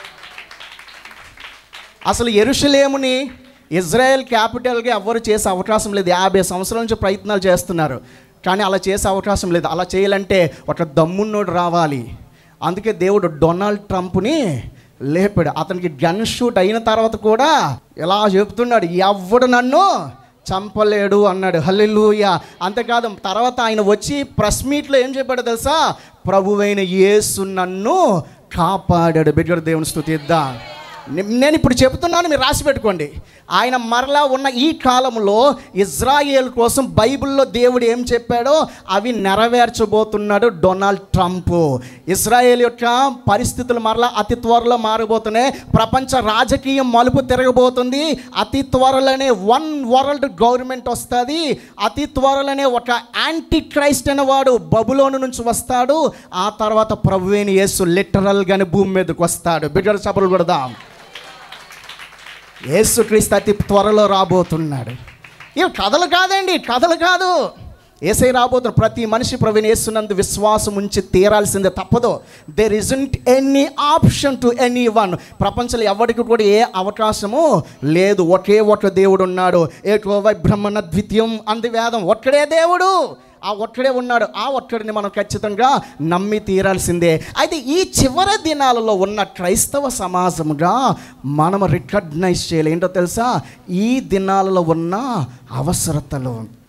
Speaker 1: అసలు ఎరుషలేముని ఇజ్రాయెల్ క్యాపిటల్గా ఎవ్వరు చేసే అవకాశం లేదు యాభై సంవత్సరాల నుంచి ప్రయత్నాలు చేస్తున్నారు కానీ అలా చేసే అవకాశం లేదు అలా చేయాలంటే ఒక దమ్మున్నోడు రావాలి అందుకే దేవుడు డొనాల్డ్ ట్రంప్ని లేపాడు అతనికి గన్ షూట్ అయిన తర్వాత కూడా ఎలా చెప్తున్నాడు ఎవడు నన్ను చంపలేడు అన్నాడు హల్లెలూయ అంతేకాదు తర్వాత ఆయన వచ్చి ప్రెస్ మీట్లో ఏం చెప్పాడో తెలుసా ప్రభువైన యేసు నన్ను కాపాడాడు బిడ్డ దేవుని స్థుతిద్దాం నే- నేను ఇప్పుడు చెబుతున్నాను మీరు రాసి పెట్టుకోండి ఆయన మరలా ఉన్న ఈ కాలంలో ఇజ్రాయేల్ కోసం బైబిల్లో దేవుడు ఏం చెప్పాడో అవి నెరవేర్చబోతున్నాడు డొనాల్డ్ ట్రంప్ ఇజ్రాయేల్ యొక్క పరిస్థితులు మరలా అతి త్వరలో మారబోతున్నాయి ప్రపంచ రాజకీయం మలుపు తిరగబోతుంది అతి త్వరలోనే వన్ వరల్డ్ గవర్నమెంట్ వస్తుంది అతి త్వరలోనే ఒక యాంటీ క్రైస్ట్ అనేవాడు బబులోను నుంచి వస్తాడు ఆ తర్వాత ప్రభువేని యేసు లిటరల్గానే భూమి మీదకి వస్తాడు బిడ్డల సభలు కొడదాం యేసుక్రీస్తు అతి త్వరలో రాబోతున్నాడు ఇవి కథలు కాదండి కథలు కాదు ఏసై రాబోతున్న ప్రతి మనిషి ప్రవీణ్ యేసునందు విశ్వాసం ఉంచి తీరాల్సిందే తప్పదు there isn't any option to anyone ప్రపంచంలో ఎవరికి కూడా ఏ అవకాశము లేదు ఒకే ఒక దేవుడు ఉన్నాడు ఏకో వై బ్రహ్మణ ద్వితీయం అంది వేదం ఒక్కడే దేవుడు ఆ ఒక్కడే ఉన్నాడు ఆ ఒక్కడిని మనం ఖచ్చితంగా నమ్మి తీరాల్సిందే అయితే ఈ చివరి దినాలలో ఉన్న క్రైస్తవ సమాజముగా మనం రికగ్నైజ్ చేయాలి ఏంటో తెలుసా ఈ దినాలలో ఉన్న అవసరతలు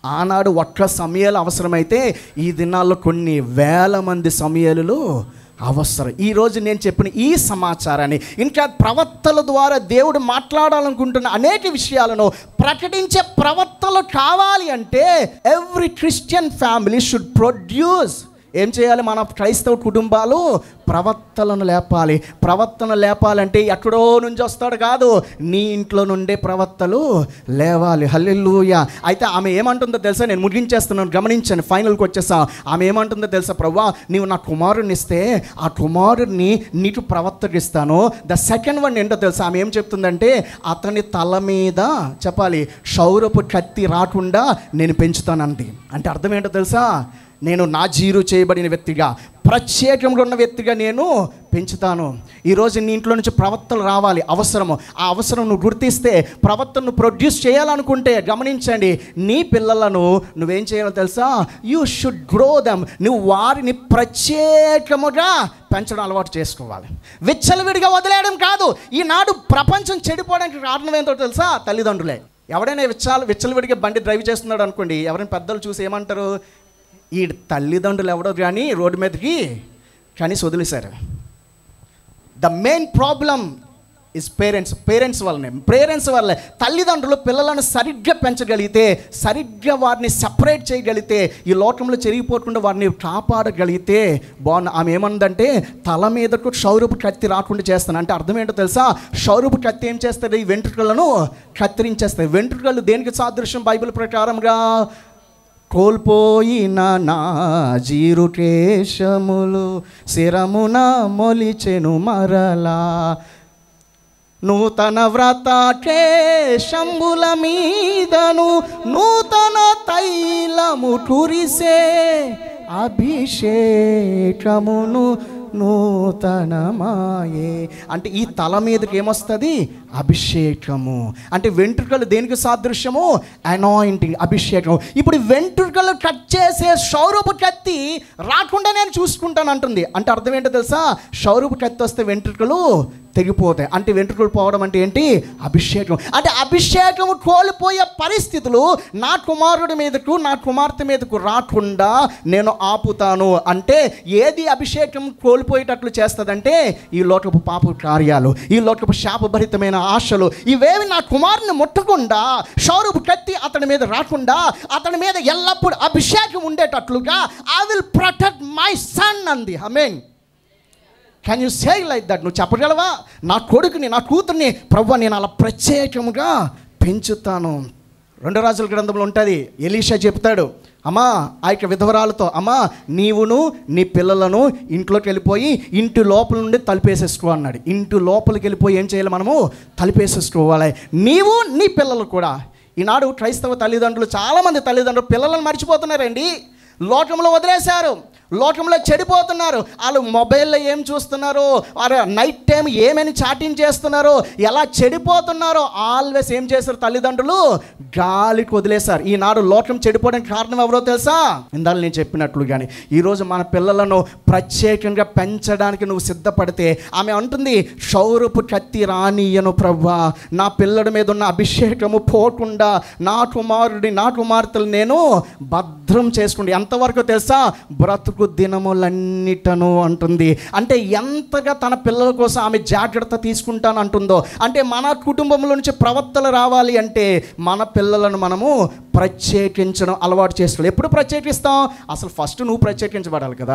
Speaker 1: ఆనాడు ఒక్క సమయాలు అవసరమైతే ఈ దినాల్లో కొన్ని వేల మంది సమయాలు అవసరం ఈరోజు నేను చెప్పిన ఈ సమాచారాన్ని ఇంకా ప్రవక్తల ద్వారా దేవుడు మాట్లాడాలనుకుంటున్న అనేక విషయాలను ప్రకటించే ప్రవక్తలు కావాలి అంటే every Christian family should produce ఏం చేయాలి మన క్రైస్తవ కుటుంబాలు ప్రవక్తలను లేపాలి ప్రవక్తను లేపాలంటే ఎక్కడో నుంచి వస్తాడు కాదు నీ ఇంట్లో నుండే ప్రవక్తలు లేవాలి హల్లెలూయ అయితే ఆమె ఏమంటుందో తెలుసా నేను ముగించేస్తున్నాను గమనించండి ఫైనల్కి వచ్చేసా ఆమె ఏమంటుందో తెలుసా ప్రవ్వా నీవు నా కుమారుని ఇస్తే ఆ కుమారుడిని నీకు ప్రవక్తకి ఇస్తాను ద సెకండ్ వన్ ఏంటో తెలుసా ఆమె ఏం చెప్తుందంటే అతని తల మీద చెప్పాలి షౌరపు కత్తి రాకుండా నేను పెంచుతానంది అంటే అర్థం ఏంటో తెలుసా నేను నా జీరు చేయబడిన వ్యక్తిగా ప్రత్యేకంగా ఉన్న వ్యక్తిగా నేను పెంచుతాను ఈరోజు నీ ఇంట్లో నుంచి ప్రవక్తలు రావాలి అవసరము ఆ అవసరం నువ్వు గుర్తిస్తే ప్రవక్తను ప్రొడ్యూస్ చేయాలనుకుంటే గమనించండి నీ పిల్లలను నువ్వేం చేయాలో తెలుసా యూ షుడ్ గ్రో దమ్ నువ్వు వారిని ప్రత్యేకముగా పెంచడం అలవాటు చేసుకోవాలి విచ్చలవిడిగా వదిలేయడం కాదు ఈనాడు ప్రపంచం చెడిపోవడానికి కారణం ఏంటో తెలుసా తల్లిదండ్రులే ఎవడైనా విచ్చాలు విచ్చలవిడిగా బండి డ్రైవ్ చేస్తున్నాడు అనుకోండి ఎవరైనా పెద్దలు చూసి ఏమంటారు ఈ తల్లిదండ్రులు ఎవడో కానీ రోడ్డు మీదకి కనీసి వదిలేశారు the main problem is parents parents వల్లనే పేరెంట్స్ వల్లే తల్లిదండ్రులు పిల్లలను సరిగ్గా పెంచగలిగితే సరిగ్గా వారిని సపరేట్ చేయగలిగితే ఈ లోకంలో చెరిగిపోకుండా వారిని కాపాడగలిగితే బాగున్న ఆమె ఏమందంటే తల మీదకు షౌరపు కత్తి రాకుండా చేస్తాను అంటే అర్థం ఏంటో తెలుసా షౌరపు కత్తి ఏం చేస్తుంది ఈ వెంట్రుకలను కత్తిరించేస్తాయి వెంట్రుకలు దేనికి సాదృశ్యం బైబిల్ ప్రకారంగా కోల్పోయిన నా జీరు కేశములు శిరమున మొలిచెను మరలా నూతన వ్రత కేశంబుల మీదను నూతన తైలము కురిసే అభిషేకమును నూతనమాయే అంటే ఈ తల మీదకి ఏమొస్తుంది అభిషేకము అంటే వెంట్రుకలు దేనికి సాదృశ్యము అనాయింటింగ్ అభిషేకం ఇప్పుడు వెంట్రుకలు కట్ చేసే సౌరభ కత్తి రాకుండా నేను చూసుకుంటాను అంటుంది అంటే అర్థం ఏంటో తెలుసా సౌరభ కత్తి వస్తే వెంట్రుకలు తెగిపోతాయి అంటే వెంట్రుకలు పోవడం అంటే ఏంటి అభిషేకం అంటే అభిషేకం కోల్పోయే పరిస్థితులు నా కుమారుడి మీదకు నా కుమార్తె మీదకు రాకుండా నేను ఆపుతాను అంటే ఏది అభిషేకం కోల్పోయేటట్లు చేస్తుందంటే ఈ లోకపు పాప కార్యాలు ఈ లోకపు శాపభరితమైన ఆశలు ఇవేవి నా కుమారుని ముట్టకుండా షౌరపు కత్తి అతని మీద రాకుండా అతని మీద ఎల్లప్పుడూ అభిషేకం ఉండేటట్లుగా I will protect my son అంది I mean can you say like that నువ్వు చెప్పగలవా నా కొడుకుని నా కూతుర్ని ప్రభు నేను అలా ప్రత్యేకముగా పెంచుతాను రెండు రాజుల గ్రంథంలో ఉంటుంది ఎలీషా చెప్తాడు అమ్మా ఆ యొక్క విధవరాలతో అమ్మా నీవును నీ పిల్లలను ఇంట్లోకి వెళ్ళిపోయి ఇంటి లోపల నుండి తలుపేసేసుకో అన్నాడు ఇంటి లోపలికి వెళ్ళిపోయి ఏం చేయాలి మనము తలుపేసేసుకోవాలి నీవు నీ పిల్లలు కూడా ఈనాడు క్రైస్తవ తల్లిదండ్రులు చాలామంది తల్లిదండ్రులు పిల్లలను మర్చిపోతున్నారండి లోకంలో వదిలేశారు లోకంలో చెడిపోతున్నారు వాళ్ళు మొబైల్లో ఏం చూస్తున్నారు వారు నైట్ టైం ఏమని చాటింగ్ చేస్తున్నారో ఎలా చెడిపోతున్నారో ఆల్వేస్ ఏం చేస్తారు తల్లిదండ్రులు గాలికి వదిలేశారు ఈనాడు లోకం చెడిపోవడానికి కారణం ఎవరో తెలుసా ఇందాక నేను చెప్పినట్లు కానీ ఈరోజు మన పిల్లలను ప్రత్యేకంగా పెంచడానికి నువ్వు సిద్ధపడితే ఆమె అంటుంది షౌరపు కత్తి రానియను ప్రవ్వా నా పిల్లడి మీద ఉన్న అభిషేకము పోకుండా నా కుమారుడి నా కుమార్తెలు నేను భద్రం చేసుకుంటే ఎంతవరకు తెలుసా బ్రతుకు దినములన్నిటను అంటుంది అంటే ఎంతగా తన పిల్లల కోసం ఆమె జాగ్రత్త తీసుకుంటాను అంటుందో అంటే మన కుటుంబంలో నుంచి ప్రవర్తలు రావాలి అంటే మన పిల్లలను మనము ప్రత్యేకించడం అలవాటు చేసుకోవాలి ఎప్పుడు ప్రత్యేకిస్తాం అసలు ఫస్ట్ నువ్వు ప్రత్యేకించబడాలి కదా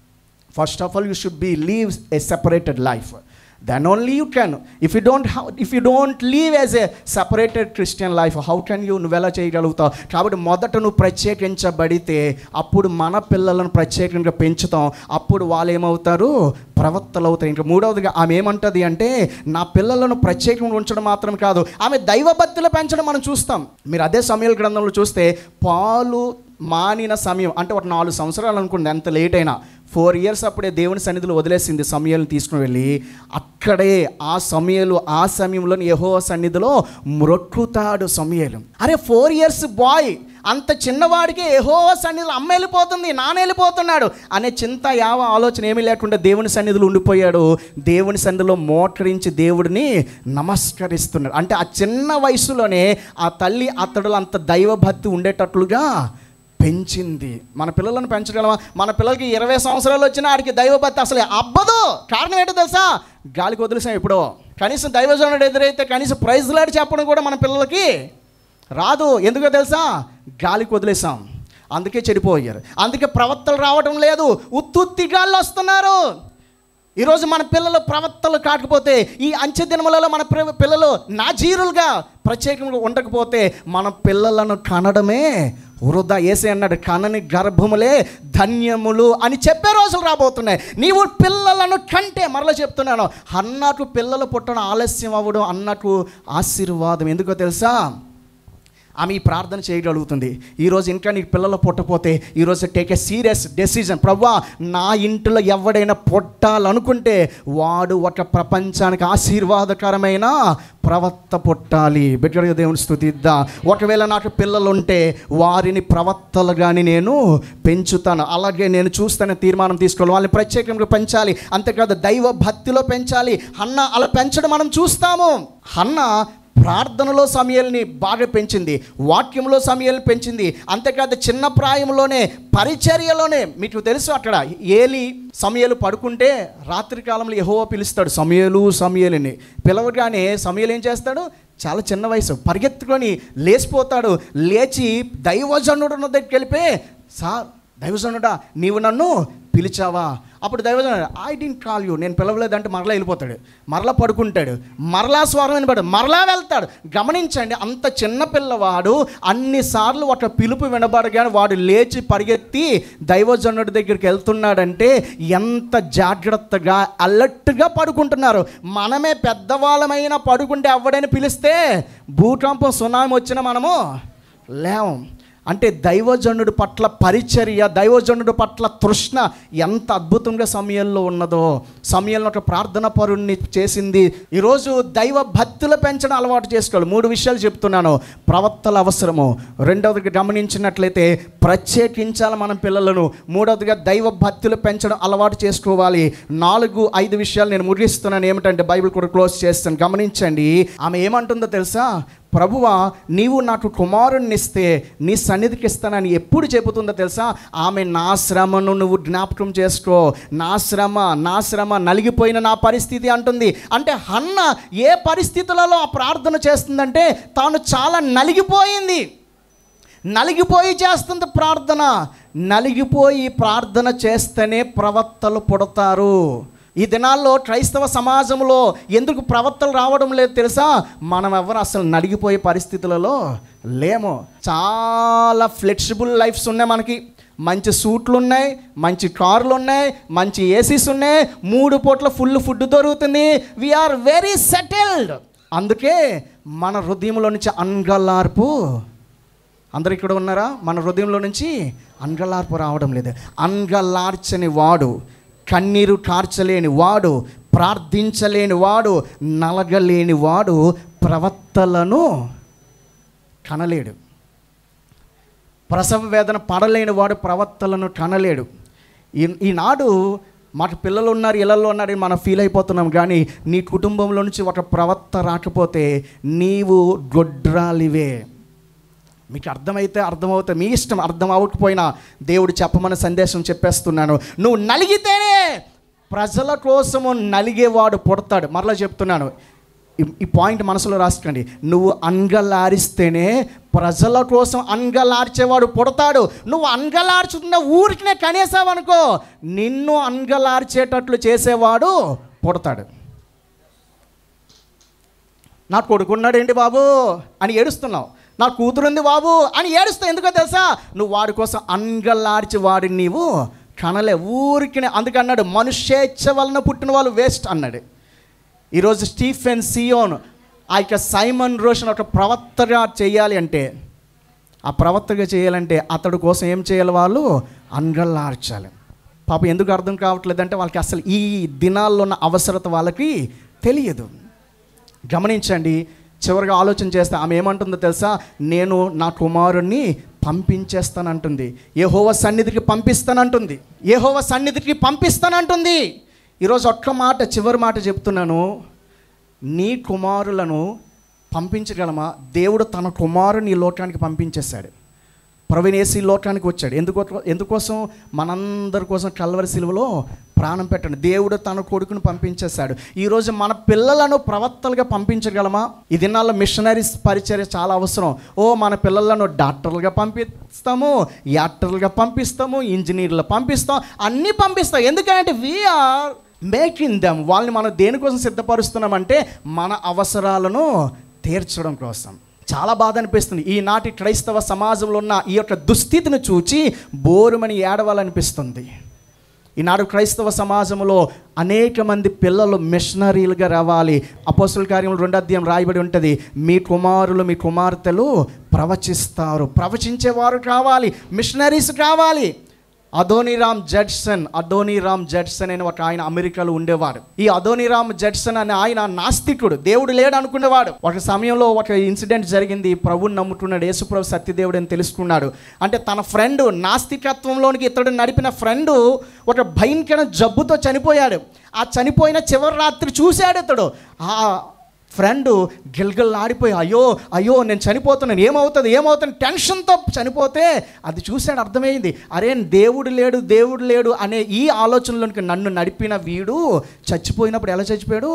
Speaker 1: first of all you should be leave a separated life then only you can if you don't how if you don't leave as a separated Christian life how can you నువ్వు ఎలా చేయగలుగుతావు కాబట్టి మొదట నువ్వు ప్రత్యేకించబడితే అప్పుడు మన పిల్లలను ప్రత్యేకంగా పెంచుతాం అప్పుడు వాళ్ళు ఏమవుతారు ప్రవక్తలు అవుతారు ఇంకా మూడవదిగా ఆమె ఏమంటుంది అంటే నా పిల్లలను ప్రత్యేకంగా ఉంచడం మాత్రం కాదు ఆమె దైవభక్తులు పెంచడం మనం చూస్తాం మీరు అదే సమయాల గ్రంథంలో చూస్తే పాలు మానిన సమయం అంటే ఒక నాలుగు సంవత్సరాలు అనుకోండి ఎంత లేట్ అయినా ఫోర్ ఇయర్స్ అప్పుడే దేవుని సన్నిధిలో వదిలేసింది సమయాలను తీసుకుని వెళ్ళి అక్కడే ఆ సమయాలు ఆ సమయంలో యహో సన్నిధిలో మ్రొక్కుతాడు సమయాలు అరే ఫోర్ ఇయర్స్ బాయ్ అంత చిన్నవాడికి యహో సన్నిధిలో అమ్మ వెళ్ళిపోతుంది నాన్న వెళ్ళిపోతున్నాడు అనే చింత యావ ఆలోచన ఏమీ లేకుండా దేవుని సన్నిధిలో ఉండిపోయాడు దేవుని సన్నిధిలో మోకరించి దేవుడిని నమస్కరిస్తున్నాడు అంటే ఆ చిన్న వయసులోనే ఆ తల్లి అతడులు అంత దైవభక్తి ఉండేటట్లుగా పెంచింది మన పిల్లలను పెంచగలమా మన పిల్లలకి ఇరవై సంవత్సరాలు వచ్చినా ఆడికి దైవభక్తి అసలు అబ్బదు కారణం ఏంటో తెలుసా గాలికి వదిలేసాం ఎప్పుడో కనీసం దైవజనుడు ఎదురైతే కనీసం ప్రైజ్లాడి చెప్పడం కూడా మన పిల్లలకి రాదు ఎందుకో తెలుసా గాలికి వదిలేసాం అందుకే చెడిపోయారు అందుకే ప్రవక్తలు రావడం లేదు ఉత్తుత్తి గాళ్ళు వస్తున్నారు ఈరోజు మన పిల్లలు ప్రవక్తలు కాకపోతే ఈ అంచె దినములలో మన ప్ర- పిల్లలు నాజీరులుగా ప్రత్యేకంగా ఉండకపోతే మన పిల్లలను కనడమే వృధా ఏసే అన్నాడు కనని గర్భములే ధన్యములు అని చెప్పే రోజులు రాబోతున్నాయి నీవు పిల్లలను కంటే మరలా చెప్తున్నాను అన్నట్టు పిల్లలు పుట్టడం ఆలస్యం అవ్వడం అన్నట్టు ఆశీర్వాదం ఎందుకో తెలుసా ఆమె ఈ ప్రార్థన చేయగలుగుతుంది ఈరోజు ఇంకా నీకు పిల్లలు పుట్టపోతే ఈరోజు టేక్ ఏ సీరియస్ డెసిజన్ ప్రవ్వా నా ఇంట్లో ఎవడైనా పుట్టాలనుకుంటే వాడు ఒక ప్రపంచానికి ఆశీర్వాదకరమైన ప్రవక్త పుట్టాలి బిడ్డగా దేవుని స్థుతిద్దా ఒకవేళ నాకు పిల్లలు ఉంటే వారిని ప్రవక్తలుగాని నేను పెంచుతాను అలాగే నేను చూస్తాను తీర్మానం తీసుకోవాలి వాళ్ళని ప్రత్యేకంగా పెంచాలి అంతేకాదు దైవ భక్తిలో పెంచాలి అన్న అలా పెంచడం మనం చూస్తాము అన్న ప్రార్థనలో సమయాల్ని బాగా పెంచింది వాక్యంలో సమయాలను పెంచింది అంతేకాదు చిన్న ప్రాయంలోనే పరిచర్యలోనే మీకు తెలుసు అక్కడ ఏలి సమయాలు పడుకుంటే రాత్రి కాలంలో యహో పిలుస్తాడు సమయాలు సమయాలని పిలవగానే సమయాలు ఏం చేస్తాడు చాలా చిన్న వయసు పరిగెత్తుకొని లేచిపోతాడు లేచి దైవజనుడు ఉన్న దగ్గరికి వెళ్ళిపోయి సార్ దైవజనుడా నీవు నన్ను పిలిచావా అప్పుడు దైవజనుడు ఐ డింట్ కాల్ యూ నేను పిలవలేదంటే మరలా వెళ్ళిపోతాడు మరలా పడుకుంటాడు మరలా స్వరం వినబడు మరలా వెళ్తాడు గమనించండి అంత చిన్న పిల్లవాడు అన్నిసార్లు ఒక పిలుపు వినబడగానే వాడు లేచి పరిగెత్తి దైవజనుడి దగ్గరికి వెళ్తున్నాడంటే ఎంత జాగ్రత్తగా అలర్ట్గా పడుకుంటున్నారు మనమే పెద్దవాళ్ళమైనా పడుకుంటే ఎవడైనా పిలిస్తే భూకంపం సునామీ వచ్చినా మనము లేవం అంటే దైవజనుడు పట్ల పరిచర్య దైవజనుడు పట్ల తృష్ణ ఎంత అద్భుతంగా సమయంలో ఉన్నదో సమయంలో ఒక ప్రార్థన పరుణ్ణి చేసింది ఈరోజు దైవ భక్తులు పెంచడం అలవాటు చేసుకోవాలి మూడు విషయాలు చెప్తున్నాను ప్రవక్తల అవసరము రెండవదిగా గమనించినట్లయితే ప్రత్యేకించాలి మన పిల్లలను మూడవదిగా దైవ భక్తులు పెంచడం అలవాటు చేసుకోవాలి నాలుగు ఐదు విషయాలు నేను ముగిస్తున్నాను ఏమిటంటే బైబిల్ కూడా క్లోజ్ చేస్తాను గమనించండి ఆమె ఏమంటుందో తెలుసా ప్రభువా నీవు నాకు కుమారుణ్ణి ఇస్తే నీ సన్నిధికి ఇస్తానని ఎప్పుడు చెబుతుందో తెలుసా ఆమె నా శ్రమను నువ్వు జ్ఞాపకం చేసుకో నా శ్రమ నా శ్రమ నలిగిపోయిన నా పరిస్థితి అంటుంది అంటే హన్న ఏ పరిస్థితులలో ఆ ప్రార్థన చేస్తుందంటే తాను చాలా నలిగిపోయింది నలిగిపోయి చేస్తుంది ప్రార్థన నలిగిపోయి ప్రార్థన చేస్తేనే ప్రవక్తలు పుడతారు ఈ దినాల్లో క్రైస్తవ సమాజంలో ఎందుకు ప్రవక్తలు రావడం లేదు తెలుసా మనం ఎవరు అసలు నలిగిపోయే పరిస్థితులలో లేము చాలా ఫ్లెక్సిబుల్ లైఫ్స్ ఉన్నాయి మనకి మంచి సూట్లు ఉన్నాయి మంచి కార్లు ఉన్నాయి మంచి ఏసీస్ ఉన్నాయి మూడు పూట్ల ఫుల్ ఫుడ్ దొరుకుతుంది వీఆర్ వెరీ సెటిల్డ్ అందుకే మన హృదయంలో నుంచి అంగలార్పు అందరు ఇక్కడ ఉన్నారా మన హృదయంలో నుంచి అంగలార్పు రావడం లేదు అంగలార్చని వాడు కన్నీరు కార్చలేని వాడు ప్రార్థించలేని వాడు నలగలేని వాడు ప్రవక్తలను కనలేడు ప్రసవ వేదన పడలేని వాడు ప్రవక్తలను కనలేడు ఈ ఈనాడు మాకు పిల్లలు ఉన్నారు ఇళ్ళల్లో ఉన్నారని మనం ఫీల్ అయిపోతున్నాం కానీ నీ కుటుంబంలో నుంచి ఒక ప్రవక్త రాకపోతే నీవు గొడ్రాలివే మీకు అర్థమైతే అర్థమవుతే మీ ఇష్టం అర్థం అవ్వకపోయినా దేవుడు చెప్పమని సందేశం చెప్పేస్తున్నాను నువ్వు నలిగితేనే ప్రజల కోసము నలిగేవాడు పుడతాడు మరలా చెప్తున్నాను ఈ- ఈ పాయింట్ మనసులో రాసుకోండి నువ్వు అంగలారిస్తేనే ప్రజల కోసం అంగలార్చేవాడు పుడతాడు నువ్వు అంగలార్చుతున్న ఊరికినే కనేసావనుకో నిన్ను అంగలార్చేటట్లు చేసేవాడు పుడతాడు నా కొడుకున్నాడేంటి బాబు అని ఏడుస్తున్నావు నా కూతురుంది బాబు అని ఏడుస్తావు ఎందుకో తెలుసా నువ్వు వాడి కోసం అంగలార్చి వాడిని నీవు కనలే ఊరికి అందుకన్నాడు మనుష్యేచ్ఛ వలన పుట్టిన వాళ్ళు వేస్ట్ అన్నాడు ఈరోజు స్టీఫెన్ సియోన్ ఆ యొక్క సైమన్ రోషన్ ఒక ప్రవక్తగా చేయాలి అంటే ఆ ప్రవక్తగా చేయాలంటే అతడు కోసం ఏం చేయాలి వాళ్ళు అంగళ్ళార్చాలి పాపం ఎందుకు అర్థం కావట్లేదంటే వాళ్ళకి అసలు ఈ దినాల్లో ఉన్న అవసరత వాళ్ళకి తెలియదు గమనించండి చివరిగా ఆలోచన చేస్తే ఆమె ఏమంటుందో తెలుసా నేను నా కుమారుణ్ణి పంపించేస్తానంటుంది ఏహోవ సన్నిధికి పంపిస్తానంటుంది ఏహోవ సన్నిధికి పంపిస్తానంటుంది ఈరోజు ఒక్క మాట చివరి మాట చెప్తున్నాను నీ కుమారులను పంపించగలమా దేవుడు తన కుమారుని ఈ లోకానికి పంపించేశాడు ప్రవీణేసి లోకానికి వచ్చాడు ఎందుకో ఎందుకోసం మనందరి కోసం కల్వరి సిలువలో ప్రాణం పెట్టండి దేవుడు తన కొడుకును పంపించేశాడు ఈరోజు మన పిల్లలను ప్రవక్తలుగా పంపించగలమా ఈ దినాల్లో మిషనరీస్ పరిచర్య చాలా అవసరం ఓ మన పిల్లలను డాక్టర్లుగా పంపిస్తాము యాక్టర్లుగా పంపిస్తాము ఇంజనీర్లు పంపిస్తాం అన్నీ పంపిస్తాం ఎందుకంటే వీఆర్ మేకింగ్ దెమ్ వాళ్ళని మనం దేనికోసం సిద్ధపరుస్తున్నామంటే మన అవసరాలను తీర్చడం కోసం చాలా బాధ అనిపిస్తుంది ఈనాటి క్రైస్తవ సమాజంలో ఉన్న ఈ యొక్క దుస్థితిని చూచి బోరుమని ఏడవాలనిపిస్తుంది ఈనాడు క్రైస్తవ సమాజంలో అనేక మంది పిల్లలు మిషనరీలుగా రావాలి అపోస్తుల కార్యంలో రెండో అధ్యాయం రాయబడి ఉంటుంది మీ కుమారులు మీ కుమార్తెలు ప్రవచిస్తారు ప్రవచించేవారు కావాలి మిషనరీస్ కావాలి అదోనిరామ్ జడ్సన్ అదోనిరామ్ జడ్సన్ అని ఒక ఆయన అమెరికాలో ఉండేవాడు ఈ అదోనిరామ్ జడ్సన్ అనే ఆయన నాస్తికుడు దేవుడు లేడు అనుకునేవాడు ఒక సమయంలో ఒక ఇన్సిడెంట్ జరిగింది ప్రభుని నమ్ముకున్నాడు యేసుప్రభు సత్యదేవుడు అని తెలుసుకున్నాడు అంటే తన ఫ్రెండ్ నాస్తికత్వంలోనికి ఇతడు నడిపిన ఫ్రెండ్ ఒక భయంకర జబ్బుతో చనిపోయాడు ఆ చనిపోయిన చివరి రాత్రి చూశాడు ఇతడు ఆ ఫ్రెండ్ గిల్గిల్లాడిపోయి అయ్యో అయ్యో నేను చనిపోతున్నాను ఏమవుతుంది ఏమవుతుంది టెన్షన్తో చనిపోతే అది చూశాడు అర్థమైంది అరే దేవుడు లేడు దేవుడు లేడు అనే ఈ ఆలోచనలోనికి నన్ను నడిపిన వీడు చచ్చిపోయినప్పుడు ఎలా చచ్చిపోయాడు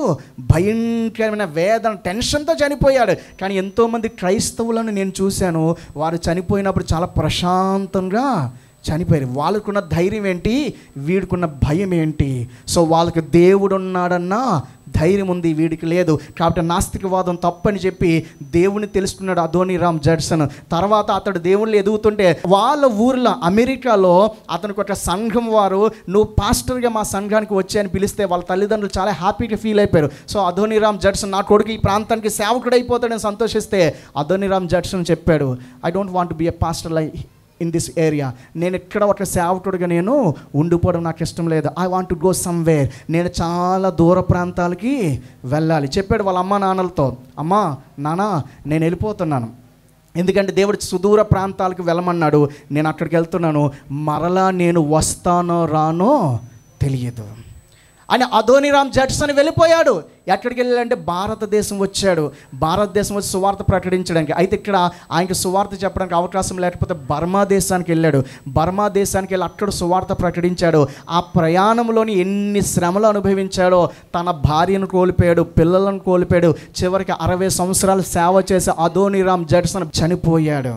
Speaker 1: భయంకరమైన వేదన టెన్షన్తో చనిపోయాడు కానీ ఎంతోమంది క్రైస్తవులను నేను చూశాను వారు చనిపోయినప్పుడు చాలా ప్రశాంతంగా చనిపోయారు వాళ్ళకున్న ధైర్యం ఏంటి వీడికున్న భయం ఏంటి సో వాళ్ళకి దేవుడు ఉన్నాడన్న ధైర్యం ఉంది వీడికి లేదు కాబట్టి నాస్తికవాదం తప్పని చెప్పి దేవుని తెలుసుకున్నాడు అధోనిరామ్ జడ్సన్ తర్వాత అతడు దేవుళ్ళు ఎదుగుతుంటే వాళ్ళ ఊర్లో అమెరికాలో అతనికి ఒక సంఘం వారు నువ్వు పాస్టర్గా మా సంఘానికి వచ్చి అని పిలిస్తే వాళ్ళ తల్లిదండ్రులు చాలా హ్యాపీగా ఫీల్ అయిపోయారు సో అధోనిరామ్ జడ్సన్ నా కొడుకు ఈ ప్రాంతానికి సేవకుడు అయిపోతాడని సంతోషిస్తే అధోనిరామ్ జడ్సన్ చెప్పాడు I don't want be a pastor lie in this area నేను ఎక్కడ ఒక సేవకుడిగా నేను ఉండిపోవడం నాకు ఇష్టం లేదు I want to go somewhere నేను చాలా దూర ప్రాంతాలకి వెళ్ళాలి చెప్పాడు వాళ్ళ అమ్మ నాన్నలతో అమ్మా నాన్న నేను వెళ్ళిపోతున్నాను ఎందుకంటే దేవుడు సుదూర ప్రాంతాలకు వెళ్ళమన్నాడు నేను అక్కడికి వెళ్తున్నాను మరలా నేను వస్తానో రానో తెలియదు అని అధోనిరామ్ జడ్సన్ వెళ్ళిపోయాడు ఎక్కడికి వెళ్ళాడంటే భారతదేశం వచ్చాడు భారతదేశం వచ్చి సువార్త ప్రకటించడానికి అయితే ఇక్కడ ఆయనకి సువార్త చెప్పడానికి అవకాశం లేకపోతే బర్మా దేశానికి వెళ్ళాడు బర్మా దేశానికి వెళ్ళి అక్కడ సువార్త ప్రకటించాడు ఆ ప్రయాణంలోని ఎన్ని శ్రమలు అనుభవించాడో తన భార్యను కోల్పోయాడు పిల్లలను కోల్పోయాడు చివరికి అరవై సంవత్సరాలు సేవ చేసి అధోనిరామ్ జడ్సన్ చనిపోయాడు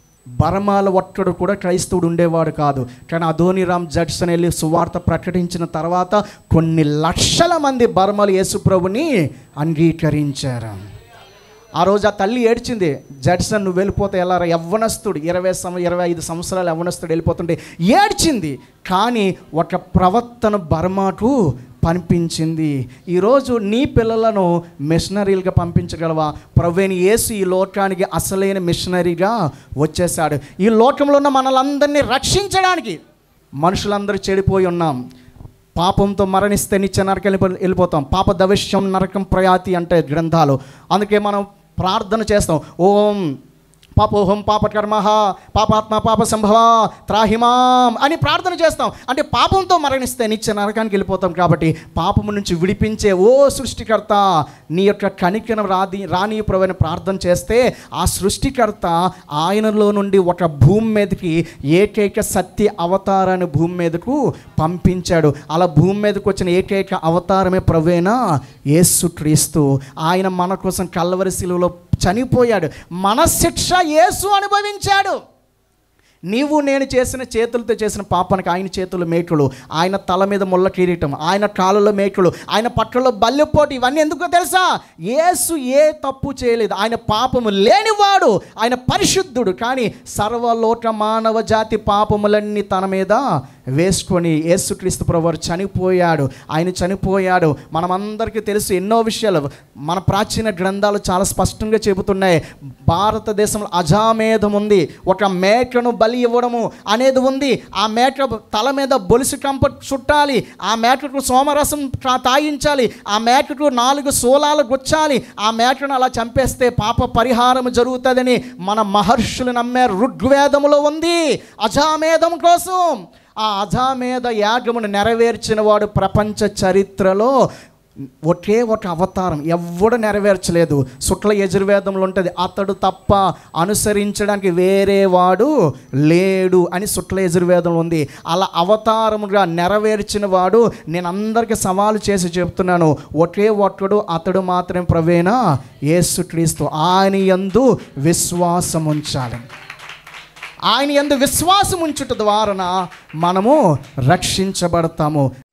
Speaker 1: బర్మాల ఒక్కడు కూడా క్రైస్తవుడు ఉండేవాడు కాదు కానీ అధోనిరామ్ జడ్సన్ వెళ్ళి సువార్త ప్రకటించిన తర్వాత కొన్ని లక్షల మంది బర్మలు యేసుప్రభుని అంగీకరించారు ఆ రోజు ఆ తల్లి ఏడ్చింది జడ్సన్ నువ్వు వెళ్ళిపోతే ఎలా రా? యవ్వనస్తుడు ఇరవై సం ఇరవై ఐదు సంవత్సరాలు యవ్వనస్తుడు వెళ్ళిపోతుంటే ఏడ్చింది కానీ ఒక ప్రవర్తన బర్మాకు పంపించింది ఈరోజు నీ పిల్లలను మిషనరీలుగా పంపించగలవా ప్రవేణి యేసు ఈ లోకానికి అసలైన మిషనరీగా వచ్చేసాడు ఈ లోకంలో ఉన్న మనలందరినీ రక్షించడానికి మనుషులందరూ చెడిపోయి ఉన్నాం పాపంతో మరణిస్తే నిత్య నరకం వెళ్ళిపో- వెళ్ళిపోతాం పాప దవిష్యం నరకం ప్రయాతి అంటే గ్రంథాలు అందుకే మనం ప్రార్థన చేస్తాం ఓం పాపోహం పాపకర్మ పాపాత్మ పాప సంభవ త్రాహిమాం అని ప్రార్థన చేస్తాం అంటే పాపంతో మరణిస్తే నిత్య నరకానికి వెళ్ళిపోతాం కాబట్టి పాపము నుంచి విడిపించే ఓ సృష్టికర్త నీ యొక్క కనికను రాది రాని ప్రవైన ప్రార్థన చేస్తే ఆ సృష్టికర్త ఆయనలో నుండి ఒక భూమి మీదకి ఏకైక సత్య అవతారాన్ని భూమి మీదకు పంపించాడు అలా భూమి మీదకు వచ్చిన ఏకైక అవతారమే ప్రవేణ యేసుక్రీస్తు ఆయన మన కోసం కల్లవరి శిలువలో చనిపోయాడు మన శిక్ష యేసు అనుభవించాడు నీవు నేను చేసిన చేతులతో చేసిన పాపానికి ఆయన చేతులు మేకులు ఆయన తల మీద ముళ్ళ కిరీటం ఆయన కాళ్ళలో మేకులు ఆయన పట్లలో బల్లెపోటు ఇవన్నీ ఎందుకో తెలుసా యేసు ఏ తప్పు చేయలేదు ఆయన పాపము లేనివాడు ఆయన పరిశుద్ధుడు కానీ సర్వలోక మానవ జాతి పాపములన్నీ తన మీద వేసుకొని యేసుక్రీస్తు ప్రభువారు చనిపోయాడు ఆయన చనిపోయాడు మనమందరికీ తెలుసు ఎన్నో విషయాలు మన ప్రాచీన గ్రంథాలు చాలా స్పష్టంగా చెబుతున్నాయి భారతదేశంలో అజామేధం ఉంది ఒక మేకను బలి ఇవ్వడము అనేది ఉంది ఆ మేక తల మీద బొలిసి కంప చుట్టాలి ఆ మేకకు సోమరసం తా- తాగించాలి ఆ మేకకు నాలుగు సోలాలు గుచ్చాలి ఆ మేకను అలా చంపేస్తే పాప పరిహారం జరుగుతుందని మన మహర్షులు నమ్మే ఋగ్వేదములో ఉంది అజామేధం కోసం ఆ అజామేధ యాగమును నెరవేర్చిన వాడు ప్రపంచ చరిత్రలో ఒకే ఒక అవతారం ఎవ్వడు నెరవేర్చలేదు శుక్ల యజుర్వేదంలో ఉంటుంది అతడు తప్ప అనుసరించడానికి వేరే వాడు లేడు అని శుక్ల యజుర్వేదంలో ఉంది అలా అవతారముగా నెరవేర్చిన వాడు నేను అందరికీ సవాలు చేసి చెప్తున్నాను ఒకే ఒక్కడు అతడు మాత్రమే ప్రవేణ యేసుక్రీస్తు ఆయన యందు విశ్వాసం ఉంచాలి ఆయన యందు విశ్వాసం ఉంచుట ద్వారా మనము రక్షించబడతాము